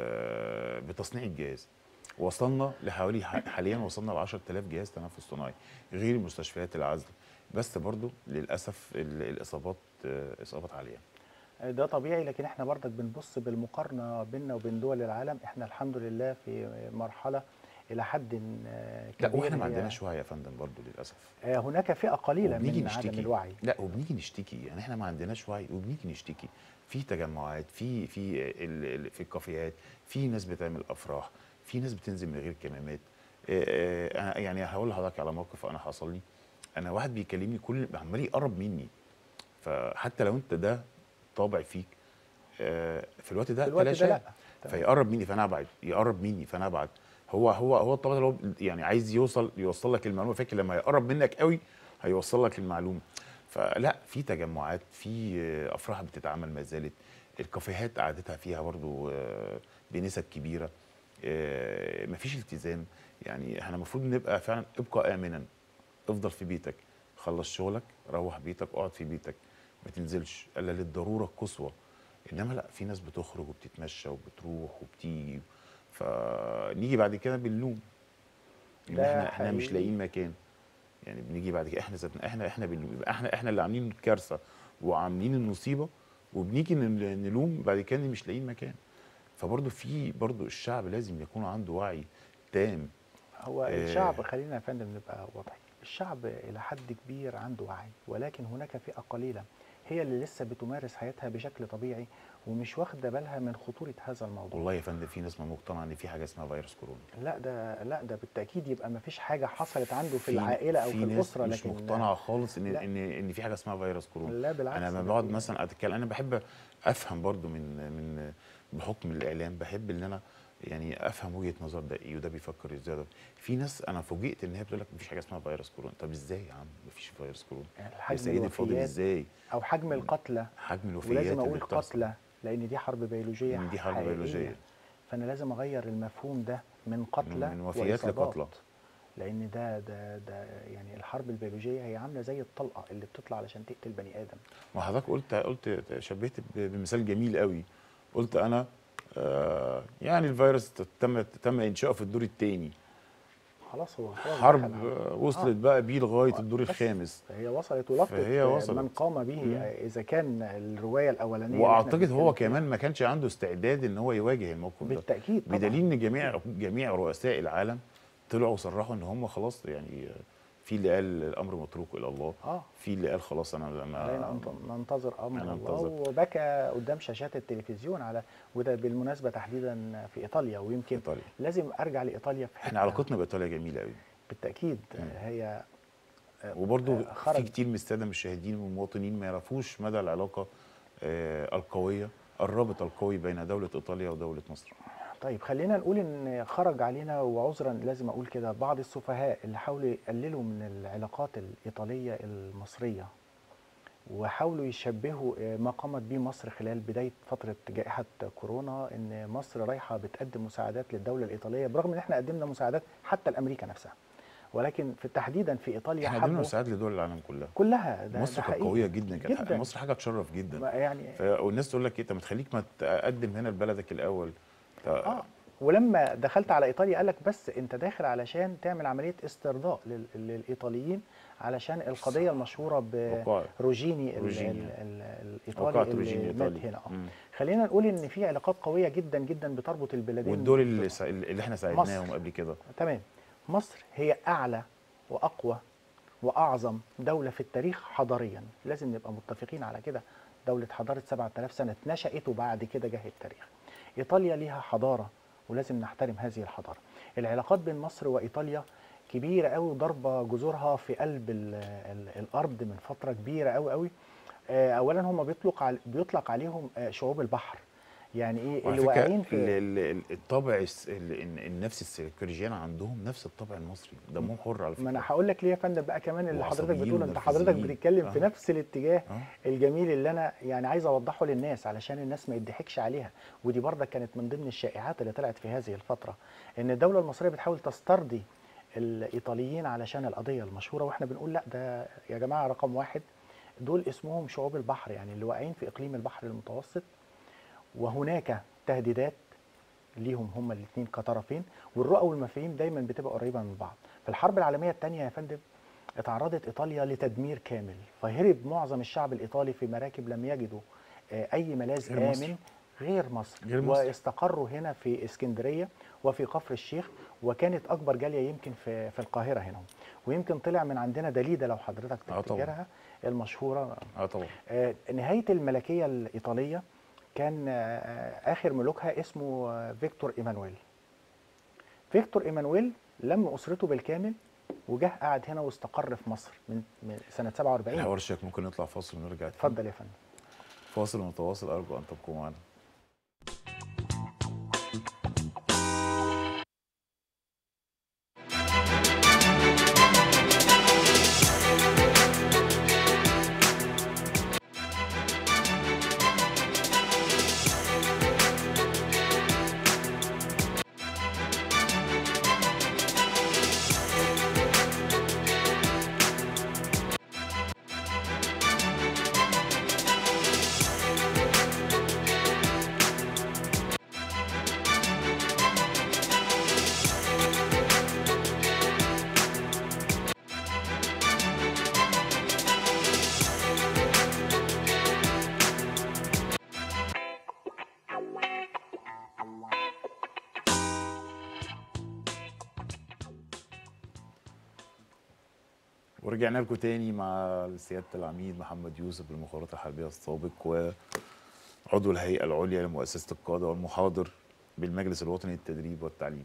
بتصنيع الجهاز وصلنا لحوالي ح- حاليا وصلنا ل 10000 جهاز تنفس صناعي غير مستشفيات العزل بس برضو للاسف ال- الاصابات آه، اصابات عاليه ده طبيعي لكن احنا برضك بنبص بالمقارنه بيننا وبين دول العالم احنا الحمد لله في مرحله الى حد آه، لا كبير واحنا ما هي- عندناش وعي يا فندم برضو للاسف آه، هناك فئه قليله وبنيجي من عدم نشتكي الوعي لا وبنيجي نشتكي يعني احنا ما عندناش وعي وبنيجي نشتكي في تجمعات في في ال- ال- في الكافيهات في ناس بتعمل افراح في ناس بتنزل من غير كمامات آه، آه، انا يعني هقول لحضرتك على موقف انا حصل لي انا واحد بيكلمني كل عمال يقرب مني فحتى لو انت ده طابع فيك آه، في الوقت ده في الوقت ده تلاشاه. لا تمام. فيقرب مني فانا ابعد يقرب مني فانا ابعد هو هو هو الطبع اللي هو يعني عايز يوصل يوصل لك المعلومه فاكر لما يقرب منك قوي هيوصل لك المعلومه فلا في تجمعات في آه، افراح بتتعمل ما زالت الكافيهات قعدتها فيها برضو آه، بنسب كبيره آه، مفيش التزام يعني احنا المفروض نبقى فعلا ابقى امنا افضل في بيتك خلص شغلك روح بيتك اقعد في بيتك ما تنزلش الا للضروره القصوى انما لا في ناس بتخرج وبتتمشى وبتروح وبتيجي فنيجي بعد كده بنلوم ان ده احنا احنا مش حقيقي. لاقيين مكان يعني بنيجي بعد كده احنا ذاتنا احنا احنا بنلوم يبقى احنا احنا اللي عاملين الكارثه وعاملين المصيبه وبنيجي نل- نلوم بعد كده إن مش لاقيين مكان فبرضه في برضه الشعب لازم يكون عنده وعي تام هو آه. الشعب خلينا يا فندم نبقى واضحين الشعب الى حد كبير عنده وعي ولكن هناك فئه قليله هي اللي لسه بتمارس حياتها بشكل طبيعي ومش واخده بالها من خطوره هذا الموضوع والله يا فندم في ناس ما مقتنعه ان في حاجه اسمها فيروس كورونا لا ده لا ده بالتاكيد يبقى ما فيش حاجه حصلت عنده في ن- العائله او في, ناس الاسره مش لكن مقتنعه خالص ان لا. ان ان في حاجه اسمها فيروس كورونا لا بالعكس انا لما ده بقعد في- مثلا اتكلم انا بحب افهم برضو من من بحكم الاعلام بحب ان انا يعني افهم وجهه نظر ده ايه وده بيفكر ازاي ده في ناس انا فوجئت ان هي بتقول لك مفيش حاجه اسمها فيروس كورونا طب ازاي يا عم مفيش فيروس كورونا يعني يا حجم سيدي الفاضل الوفيات ازاي او حجم القتلى حجم الوفيات ولازم اللي اقول بتحصل. قتلى لان دي حرب بيولوجيه إن دي حرب حقيقية. بيولوجية. فانا لازم اغير المفهوم ده من قتلى من وفيات وإصابات. لقتلى. لان ده ده ده يعني الحرب البيولوجيه هي عامله زي الطلقه اللي بتطلع علشان تقتل بني ادم ما حضرتك قلت قلت شبهت ب- بمثال جميل قوي قلت انا آه يعني الفيروس تم تم انشاؤه في الدور الثاني خلاص هو خلاص حرب دخل على- آه، وصلت بقى بيه لغايه الدور بس الخامس هي وصلت ولقت فهي وصلت. من قام به مم. اذا كان الروايه الاولانيه اللي إحنا واعتقد هو بنتكلم فيها. كمان ما كانش عنده استعداد ان هو يواجه الموقف ده بالتاكيد طبعاً. بدليل ان جميع جميع رؤساء العالم طلعوا صرحوا ان هم خلاص يعني في اللي قال الامر متروك الى الله اه في اللي قال خلاص انا علينا لما أن ننتظر امر أنا الله أنتظر. وبكى قدام شاشات التلفزيون على وده بالمناسبه تحديدا في ايطاليا ويمكن إيطاليا. لازم ارجع لايطاليا في احنا حتة علاقتنا بايطاليا جميله قوي بالتاكيد مم. هي وبرضه آه، خرج. في كتير من الساده المشاهدين والمواطنين ما يعرفوش مدى العلاقه آه، القويه الرابط القوي بين دوله ايطاليا ودوله مصر طيب خلينا نقول ان خرج علينا وعذرا لازم اقول كده بعض السفهاء اللي حاولوا يقللوا من العلاقات الايطاليه المصريه وحاولوا يشبهوا آه، ما قامت به مصر خلال بدايه فتره جائحه كورونا ان مصر رايحه بتقدم مساعدات للدوله الايطاليه برغم ان احنا قدمنا مساعدات حتى لامريكا نفسها ولكن في تحديدا في ايطاليا احنا قدمنا حبوا مساعدات لدول العالم كلها كلها ده مصر ده كانت حقيقي. قويه جدا كانت جدا مصر حاجه تشرف جدا ما يعني ف... والناس تقول لك ايه طب ما تخليك ما تقدم هنا لبلدك الاول ف... اه ولما دخلت على ايطاليا قال لك بس انت داخل علشان تعمل عمليه استرضاء لل- للايطاليين علشان القضيه المشهوره وقائع. بروجيني ال- روجيني. ال- ال- وقعت الايطالي روجيني اللي مات ايطالي هنا اه مم. خلينا نقول ان في علاقات قويه جدا جدا بتربط البلدين والدول اللي, سا... اللي احنا ساعدناهم مصر. قبل كده تمام مصر هي اعلى واقوى واعظم دوله في التاريخ حضاريا لازم نبقى متفقين على كده دوله حضاره 7000 سنه اتنشأت وبعد كده جه التاريخ ايطاليا ليها حضاره ولازم نحترم هذه الحضاره العلاقات بين مصر وايطاليا كبيره قوي وضربه جذورها في قلب ال ال الارض من فتره كبيره قوي قوي آه، اولا هم بيطلق على بيطلق عليهم آه، شعوب البحر يعني ايه وعلى اللي فكره واقعين ال- في ال- ال- الطبع الس- ال- الن- النفسي السيكولوجيان عندهم نفس الطبع المصري دمهم حر على فكره ما انا هقول لك ليه يا فندم بقى كمان اللي حضرتك وعصبيين بتقوله انت حضرتك ونرفزيين. بتتكلم في آه. نفس الاتجاه آه. الجميل اللي انا يعني عايز اوضحه للناس علشان الناس ما يضحكش عليها ودي برضه كانت من ضمن الشائعات اللي طلعت في هذه الفتره ان الدوله المصريه بتحاول تسترضي الايطاليين علشان القضيه المشهوره واحنا بنقول لا ده يا جماعه رقم واحد دول اسمهم شعوب البحر يعني اللي واقعين في اقليم البحر المتوسط وهناك تهديدات ليهم هما الاثنين كطرفين والرؤى والمفاهيم دايما بتبقى قريبه من بعض في الحرب العالميه الثانيه يا فندم اتعرضت ايطاليا لتدمير كامل فهرب معظم الشعب الايطالي في مراكب لم يجدوا آه، اي ملاذ غير مصر. امن غير مصر غير مصر. واستقروا هنا في اسكندريه وفي كفر الشيخ وكانت اكبر جاليه يمكن في في القاهره هنا ويمكن طلع من عندنا دليده لو حضرتك آه طبعاً. تفتكرها المشهوره اه طبعا آه، نهايه الملكيه الايطاليه كان آه، اخر ملوكها اسمه آه، فيكتور ايمانويل فيكتور ايمانويل لم اسرته بالكامل وجه قعد هنا واستقر في مصر من من سنه 47 الحوار شك ممكن نطلع فاصل ونرجع تاني. اتفضل يا فندم فاصل متواصل ارجو ان تبقوا معنا ورجعنا لكم تاني مع سياده العميد محمد يوسف بالمخابرات الحربيه السابق وعضو الهيئه العليا لمؤسسه القاده والمحاضر بالمجلس الوطني للتدريب والتعليم.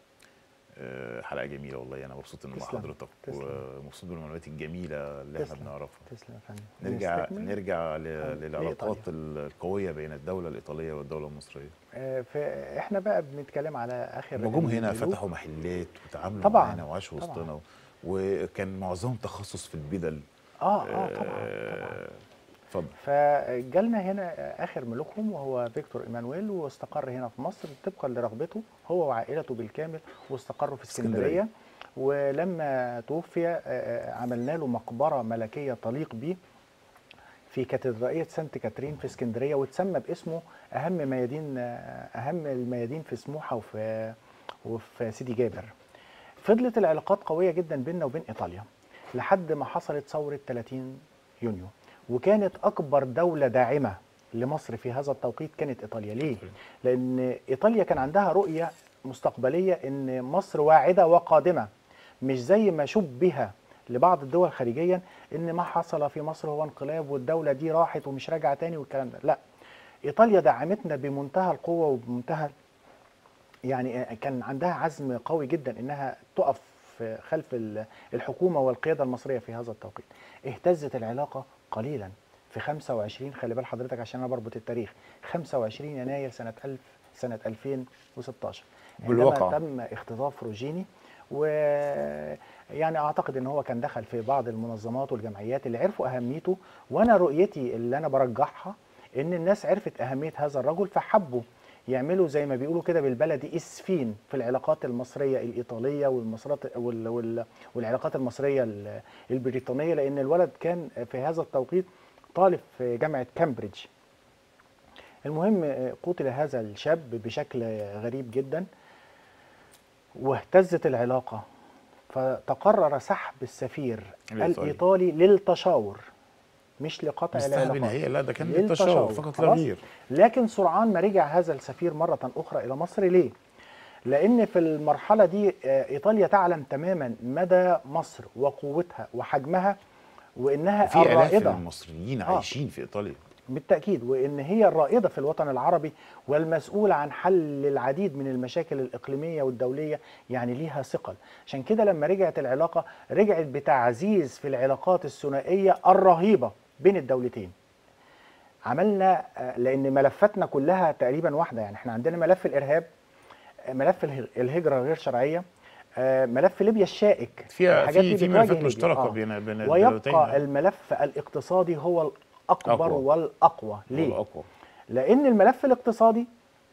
آه، حلقه جميله والله انا مبسوط اني مع تسلم. حضرتك تسلم. ومبسوط بالمعلومات الجميله اللي احنا تسلم. بنعرفها. تسلم يا فندم نرجع نستكمل؟ نرجع ل- آه، للعلاقات لإيطاليا. القويه بين الدوله الايطاليه والدوله المصريه. آه، ف- احنا بقى بنتكلم على اخر هم جم هنا الملوك. فتحوا محلات وتعاملوا طبعاً، معانا وعاشوا طبعاً. وسطنا وكان معظمهم تخصص في البدل اه اه طبعا طبعا آه، اتفضل فجالنا هنا اخر ملوكهم وهو فيكتور ايمانويل واستقر هنا في مصر طبقا لرغبته هو وعائلته بالكامل واستقروا في اسكندريه اسكندرية. ولما توفي آه، آه، عملنا له مقبره ملكيه تليق به في كاتدرائيه سانت كاترين في اسكندريه وتسمى باسمه اهم ميادين آه، اهم الميادين في سموحه وفي وفي سيدي جابر فضلت العلاقات قويه جدا بيننا وبين ايطاليا لحد ما حصلت ثوره 30 يونيو وكانت اكبر دوله داعمه لمصر في هذا التوقيت كانت ايطاليا ليه لان ايطاليا كان عندها رؤيه مستقبليه ان مصر واعده وقادمه مش زي ما شبه لبعض الدول خارجيا ان ما حصل في مصر هو انقلاب والدوله دي راحت ومش راجعه تاني والكلام ده لا ايطاليا دعمتنا بمنتهى القوه وبمنتهى يعني كان عندها عزم قوي جدا انها تقف خلف ال- الحكومه والقياده المصريه في هذا التوقيت. اهتزت العلاقه قليلا في 25 خلي بال حضرتك عشان انا بربط التاريخ 25 يناير سنه 1000 سنه 2016 عندما بالواقع. تم اختطاف روجيني و يعني اعتقد ان هو كان دخل في بعض المنظمات والجمعيات اللي عرفوا اهميته وانا رؤيتي اللي انا برجحها ان الناس عرفت اهميه هذا الرجل فحبوا يعملوا زي ما بيقولوا كده بالبلدي اسفين في العلاقات المصريه الايطاليه والمصرات وال وال والعلاقات المصريه ال- البريطانيه لان الولد كان في هذا التوقيت طالب في جامعه كامبريدج المهم آه، قتل هذا الشاب بشكل غريب جدا واهتزت العلاقه فتقرر سحب السفير الإيطالي. الايطالي للتشاور مش لقطع مستهبل العلاقات هي لا ده كان للتشاور. للتشاور فقط لا خلاص؟ غير لكن سرعان ما رجع هذا السفير مرة أخرى إلى مصر ليه؟ لأن في المرحلة دي آه، إيطاليا تعلم تماما مدى مصر وقوتها وحجمها وإنها في الاف من الرائدة المصريين آه. عايشين في ايطاليا بالتأكيد وإن هي الرائدة في الوطن العربي والمسؤولة عن حل العديد من المشاكل الإقليمية والدولية يعني ليها ثقل عشان كده لما رجعت العلاقة رجعت بتعزيز في العلاقات الثنائية الرهيبة بين الدولتين عملنا آه، لأن ملفاتنا كلها تقريبا واحدة يعني احنا عندنا ملف الإرهاب آه، ملف اله- الهجرة غير شرعية آه، ملف ليبيا الشائك فيها الحاجات في دي في بتواجه ملفات ليبيا. مشتركه آه. بين بين الدولتين ويبقى الملف الاقتصادي هو الاكبر أقوى. والاقوى ليه؟ الاقوى لان الملف الاقتصادي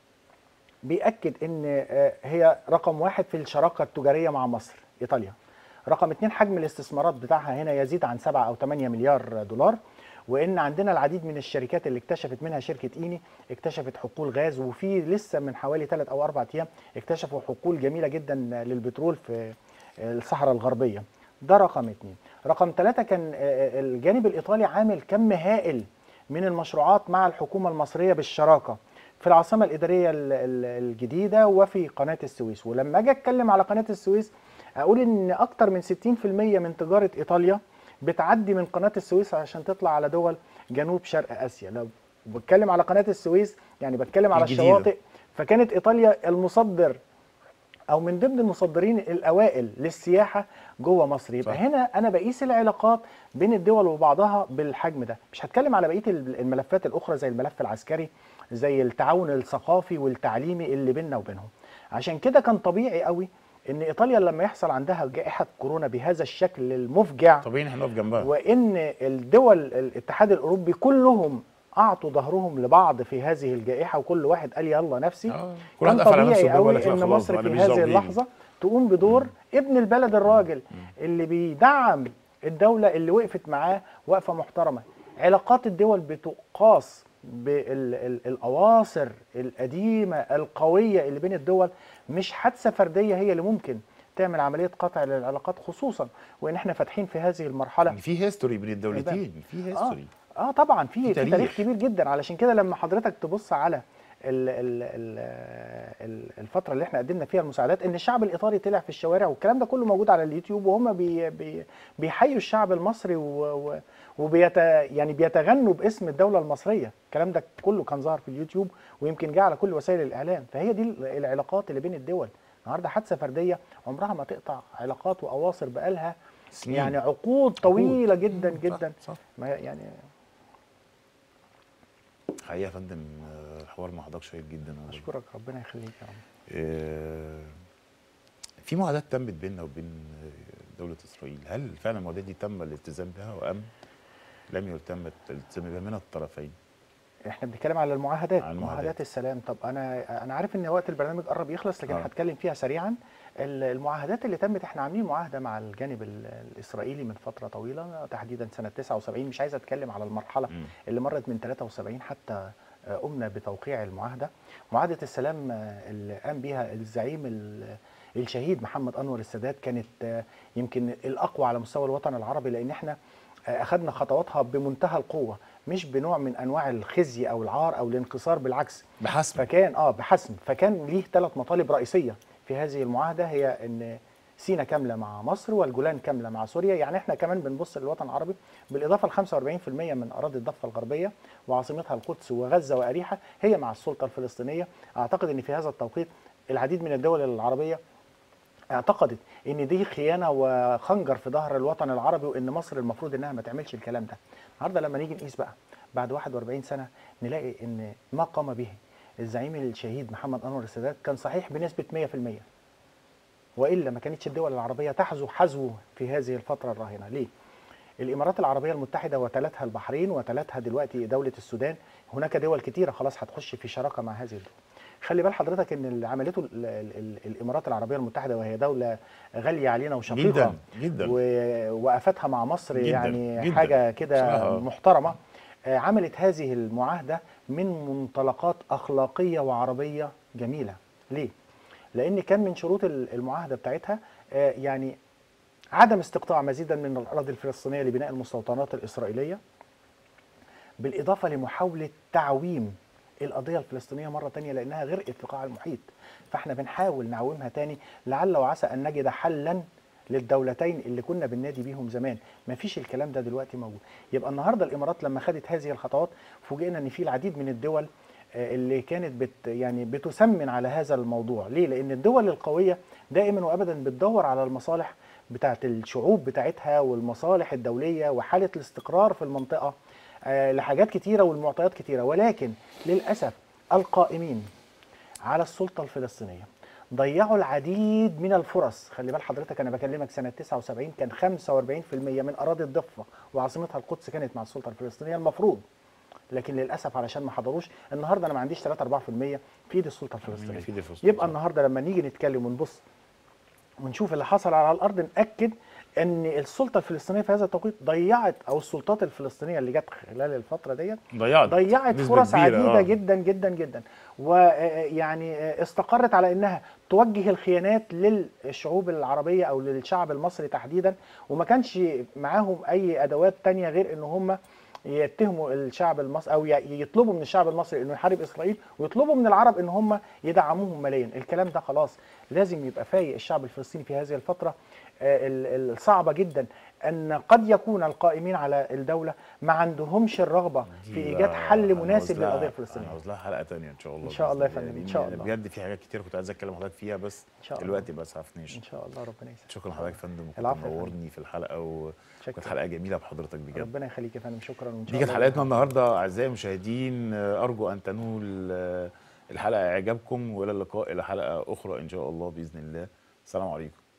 بيأكد ان آه، هي رقم واحد في الشراكه التجاريه مع مصر ايطاليا رقم اتنين حجم الاستثمارات بتاعها هنا يزيد عن 7 او 8 مليار دولار وان عندنا العديد من الشركات اللي اكتشفت منها شركه ايني اكتشفت حقول غاز وفي لسه من حوالي 3 او 4 ايام اكتشفوا حقول جميله جدا للبترول في الصحراء الغربيه ده رقم اتنين رقم ثلاثة كان آه، الجانب الإيطالي عامل كم هائل من المشروعات مع الحكومة المصرية بالشراكة في العاصمة الإدارية ال- ال- الجديدة وفي قناة السويس ولما أجي أتكلم على قناة السويس أقول إن أكتر من 60% من تجارة إيطاليا بتعدي من قناة السويس عشان تطلع على دول جنوب شرق آسيا لو بتكلم على قناة السويس يعني بتكلم على الجديدة. الشواطئ فكانت إيطاليا المصدر او من ضمن المصدرين الاوائل للسياحه جوه مصر يبقى صح. هنا انا بقيس العلاقات بين الدول وبعضها بالحجم ده مش هتكلم على بقيه الملفات الاخرى زي الملف العسكري زي التعاون الثقافي والتعليمي اللي بيننا وبينهم عشان كده كان طبيعي قوي ان ايطاليا لما يحصل عندها جائحه كورونا بهذا الشكل المفجع طبيعي احنا نقف جنبها وان الدول الاتحاد الاوروبي كلهم اعطوا ظهرهم لبعض في هذه الجائحه وكل واحد قال يلا نفسي آه. كل واحد كان قفل على نفسه طبيعي الباب وقال قوي لك لا ان خلاص مصر أنا في ماليش دعوة هذه بيجي. اللحظه تقوم بدور ابن البلد الراجل اللي بيدعم الدوله اللي وقفت معاه وقفه محترمه علاقات الدول بتقاس بالاواصر القديمه القويه اللي بين الدول مش حادثه فرديه هي اللي ممكن تعمل عمليه قطع للعلاقات خصوصا وان احنا فاتحين في هذه المرحله يعني في هيستوري بين الدولتين في اه هيستوري اه طبعا في في في تاريخ. تاريخ كبير جدا علشان كده لما حضرتك تبص على ال- ال- ال- ال- الفتره اللي احنا قدمنا فيها المساعدات ان الشعب الايطالي طلع في الشوارع والكلام ده كله موجود على اليوتيوب وهم بي بي بيحيوا الشعب المصري و و وبيت يعني بيتغنوا باسم الدوله المصريه الكلام ده كله كان ظاهر في اليوتيوب ويمكن جه على كل وسائل الاعلام فهي دي العلاقات اللي بين الدول النهارده حادثه فرديه عمرها ما تقطع علاقات واواصر بقالها سنين. يعني عقود طويله جدا صح، جدا صح ما يعني حقيقه يا فندم آه، الحوار مع حضرتك شيق جدا والله. اشكرك ربنا يخليك يا رب آه، في معاهدات تمت بيننا وبين آه، دولة إسرائيل هل فعلا المعاهدات دي تم الالتزام بها وأم لم يتم الالتزام بها من الطرفين؟ احنا بنتكلم على المعاهدات على المعاهدات. معاهدات السلام طب انا انا عارف ان وقت البرنامج قرب يخلص لكن آه. هتكلم فيها سريعا ال- المعاهدات اللي تمت احنا عاملين معاهده مع الجانب ال- الاسرائيلي من فتره طويله تحديدا سنه 79 مش عايز اتكلم على المرحله مم. اللي مرت من 73 حتى آه، قمنا بتوقيع المعاهده معاهده السلام آه، اللي قام بها الزعيم ال- الشهيد محمد انور السادات كانت آه، يمكن الاقوى على مستوى الوطن العربي لان احنا آه، اخذنا خطواتها بمنتهى القوه مش بنوع من انواع الخزي او العار او الانكسار بالعكس بحسب فكان اه بحسم فكان ليه ثلاث مطالب رئيسيه في هذه المعاهده هي ان سينا كامله مع مصر والجولان كامله مع سوريا يعني احنا كمان بنبص للوطن العربي بالاضافه ل 45% من اراضي الضفه الغربيه وعاصمتها القدس وغزه واريحه هي مع السلطه الفلسطينيه اعتقد ان في هذا التوقيت العديد من الدول العربيه اعتقدت ان دي خيانه وخنجر في ظهر الوطن العربي وان مصر المفروض انها ما تعملش الكلام ده النهارده لما نيجي نقيس بقى بعد 41 سنه نلاقي ان ما قام به الزعيم الشهيد محمد انور السادات كان صحيح بنسبه 100% والا ما كانتش الدول العربيه تحذو حذو في هذه الفتره الراهنه ليه الامارات العربيه المتحده وتلتها البحرين وتلتها دلوقتي دوله السودان هناك دول كتيره خلاص هتخش في شراكه مع هذه الدول خلي بال حضرتك ان اللي عملته ال- ال- ال- الامارات العربيه المتحده وهي دوله غاليه علينا وشقيقه جدا جدا ووقفتها مع مصر جداً، يعني جداً. حاجه كده بصراحة. محترمه آه، عملت هذه المعاهده من منطلقات اخلاقيه وعربيه جميله ليه لان كان من شروط ال- المعاهده بتاعتها آه، يعني عدم استقطاع مزيدا من الاراضي الفلسطينيه لبناء المستوطنات الاسرائيليه بالاضافه لمحاوله تعويم القضيه الفلسطينيه مره تانية لانها غرقت في قاع المحيط فاحنا بنحاول نعومها تاني لعل وعسى ان نجد حلا للدولتين اللي كنا بننادي بيهم زمان مفيش الكلام ده دلوقتي موجود يبقى النهارده الامارات لما خدت هذه الخطوات فوجئنا ان في العديد من الدول آه، اللي كانت بت يعني بتسمن على هذا الموضوع ليه لان الدول القويه دائما وابدا بتدور على المصالح بتاعت الشعوب بتاعتها والمصالح الدوليه وحاله الاستقرار في المنطقه آه، لحاجات كتيره والمعطيات كتيره ولكن للاسف القائمين على السلطه الفلسطينيه ضيعوا العديد من الفرص خلي بال حضرتك انا بكلمك سنه 79 كان 45% من اراضي الضفه وعاصمتها القدس كانت مع السلطه الفلسطينيه المفروض لكن للاسف علشان ما حضروش النهارده انا ما عنديش 3 4% في ايد السلطه الفلسطينيه في ايد الفلسطينية. يبقى النهارده لما نيجي نتكلم ونبص ونشوف اللي حصل على الارض ناكد ان السلطه الفلسطينيه في هذا التوقيت ضيعت او السلطات الفلسطينيه اللي جت خلال الفتره ديت ضيعت ضيعت نسبة فرص كبيرة، عديده آه. جدا جدا جدا ويعني استقرت على انها توجه الخيانات للشعوب العربيه او للشعب المصري تحديدا وما كانش معاهم اي ادوات تانية غير ان هم يتهموا الشعب المصري او ي- يطلبوا من الشعب المصري انه يحارب اسرائيل ويطلبوا من العرب ان هم يدعموهم ماليا الكلام ده خلاص لازم يبقى فايق الشعب الفلسطيني في هذه الفتره آه، ال- الصعبه جدا ان قد يكون القائمين على الدوله ما عندهمش الرغبه في دي ايجاد بقى حل أنا مناسب عاوز لها- للقضيه الفلسطينيه انا عاوز لها حلقه تانية ان شاء الله إن شاء الله يا بإذن فندم، إن لأن شاء الله. بجد في حاجات كتير كنت عايز اتكلم حضرتك فيها بس إن شاء الله. دلوقتي ما اسعفنيش ان شاء الله ربنا يسعدك شكرا لحضرتك يا فندم وكنت العفو يا فندم. منورني في الحلقه وكانت شكرا. حلقه جميله بحضرتك بجد ربنا يخليك يا فندم شكرا وان شاء دي كانت الله حلقتنا النهارده اعزائي المشاهدين آه، ارجو ان تنول آه، الحلقه اعجابكم والى اللقاء الى حلقه اخرى ان شاء الله باذن الله السلام عليكم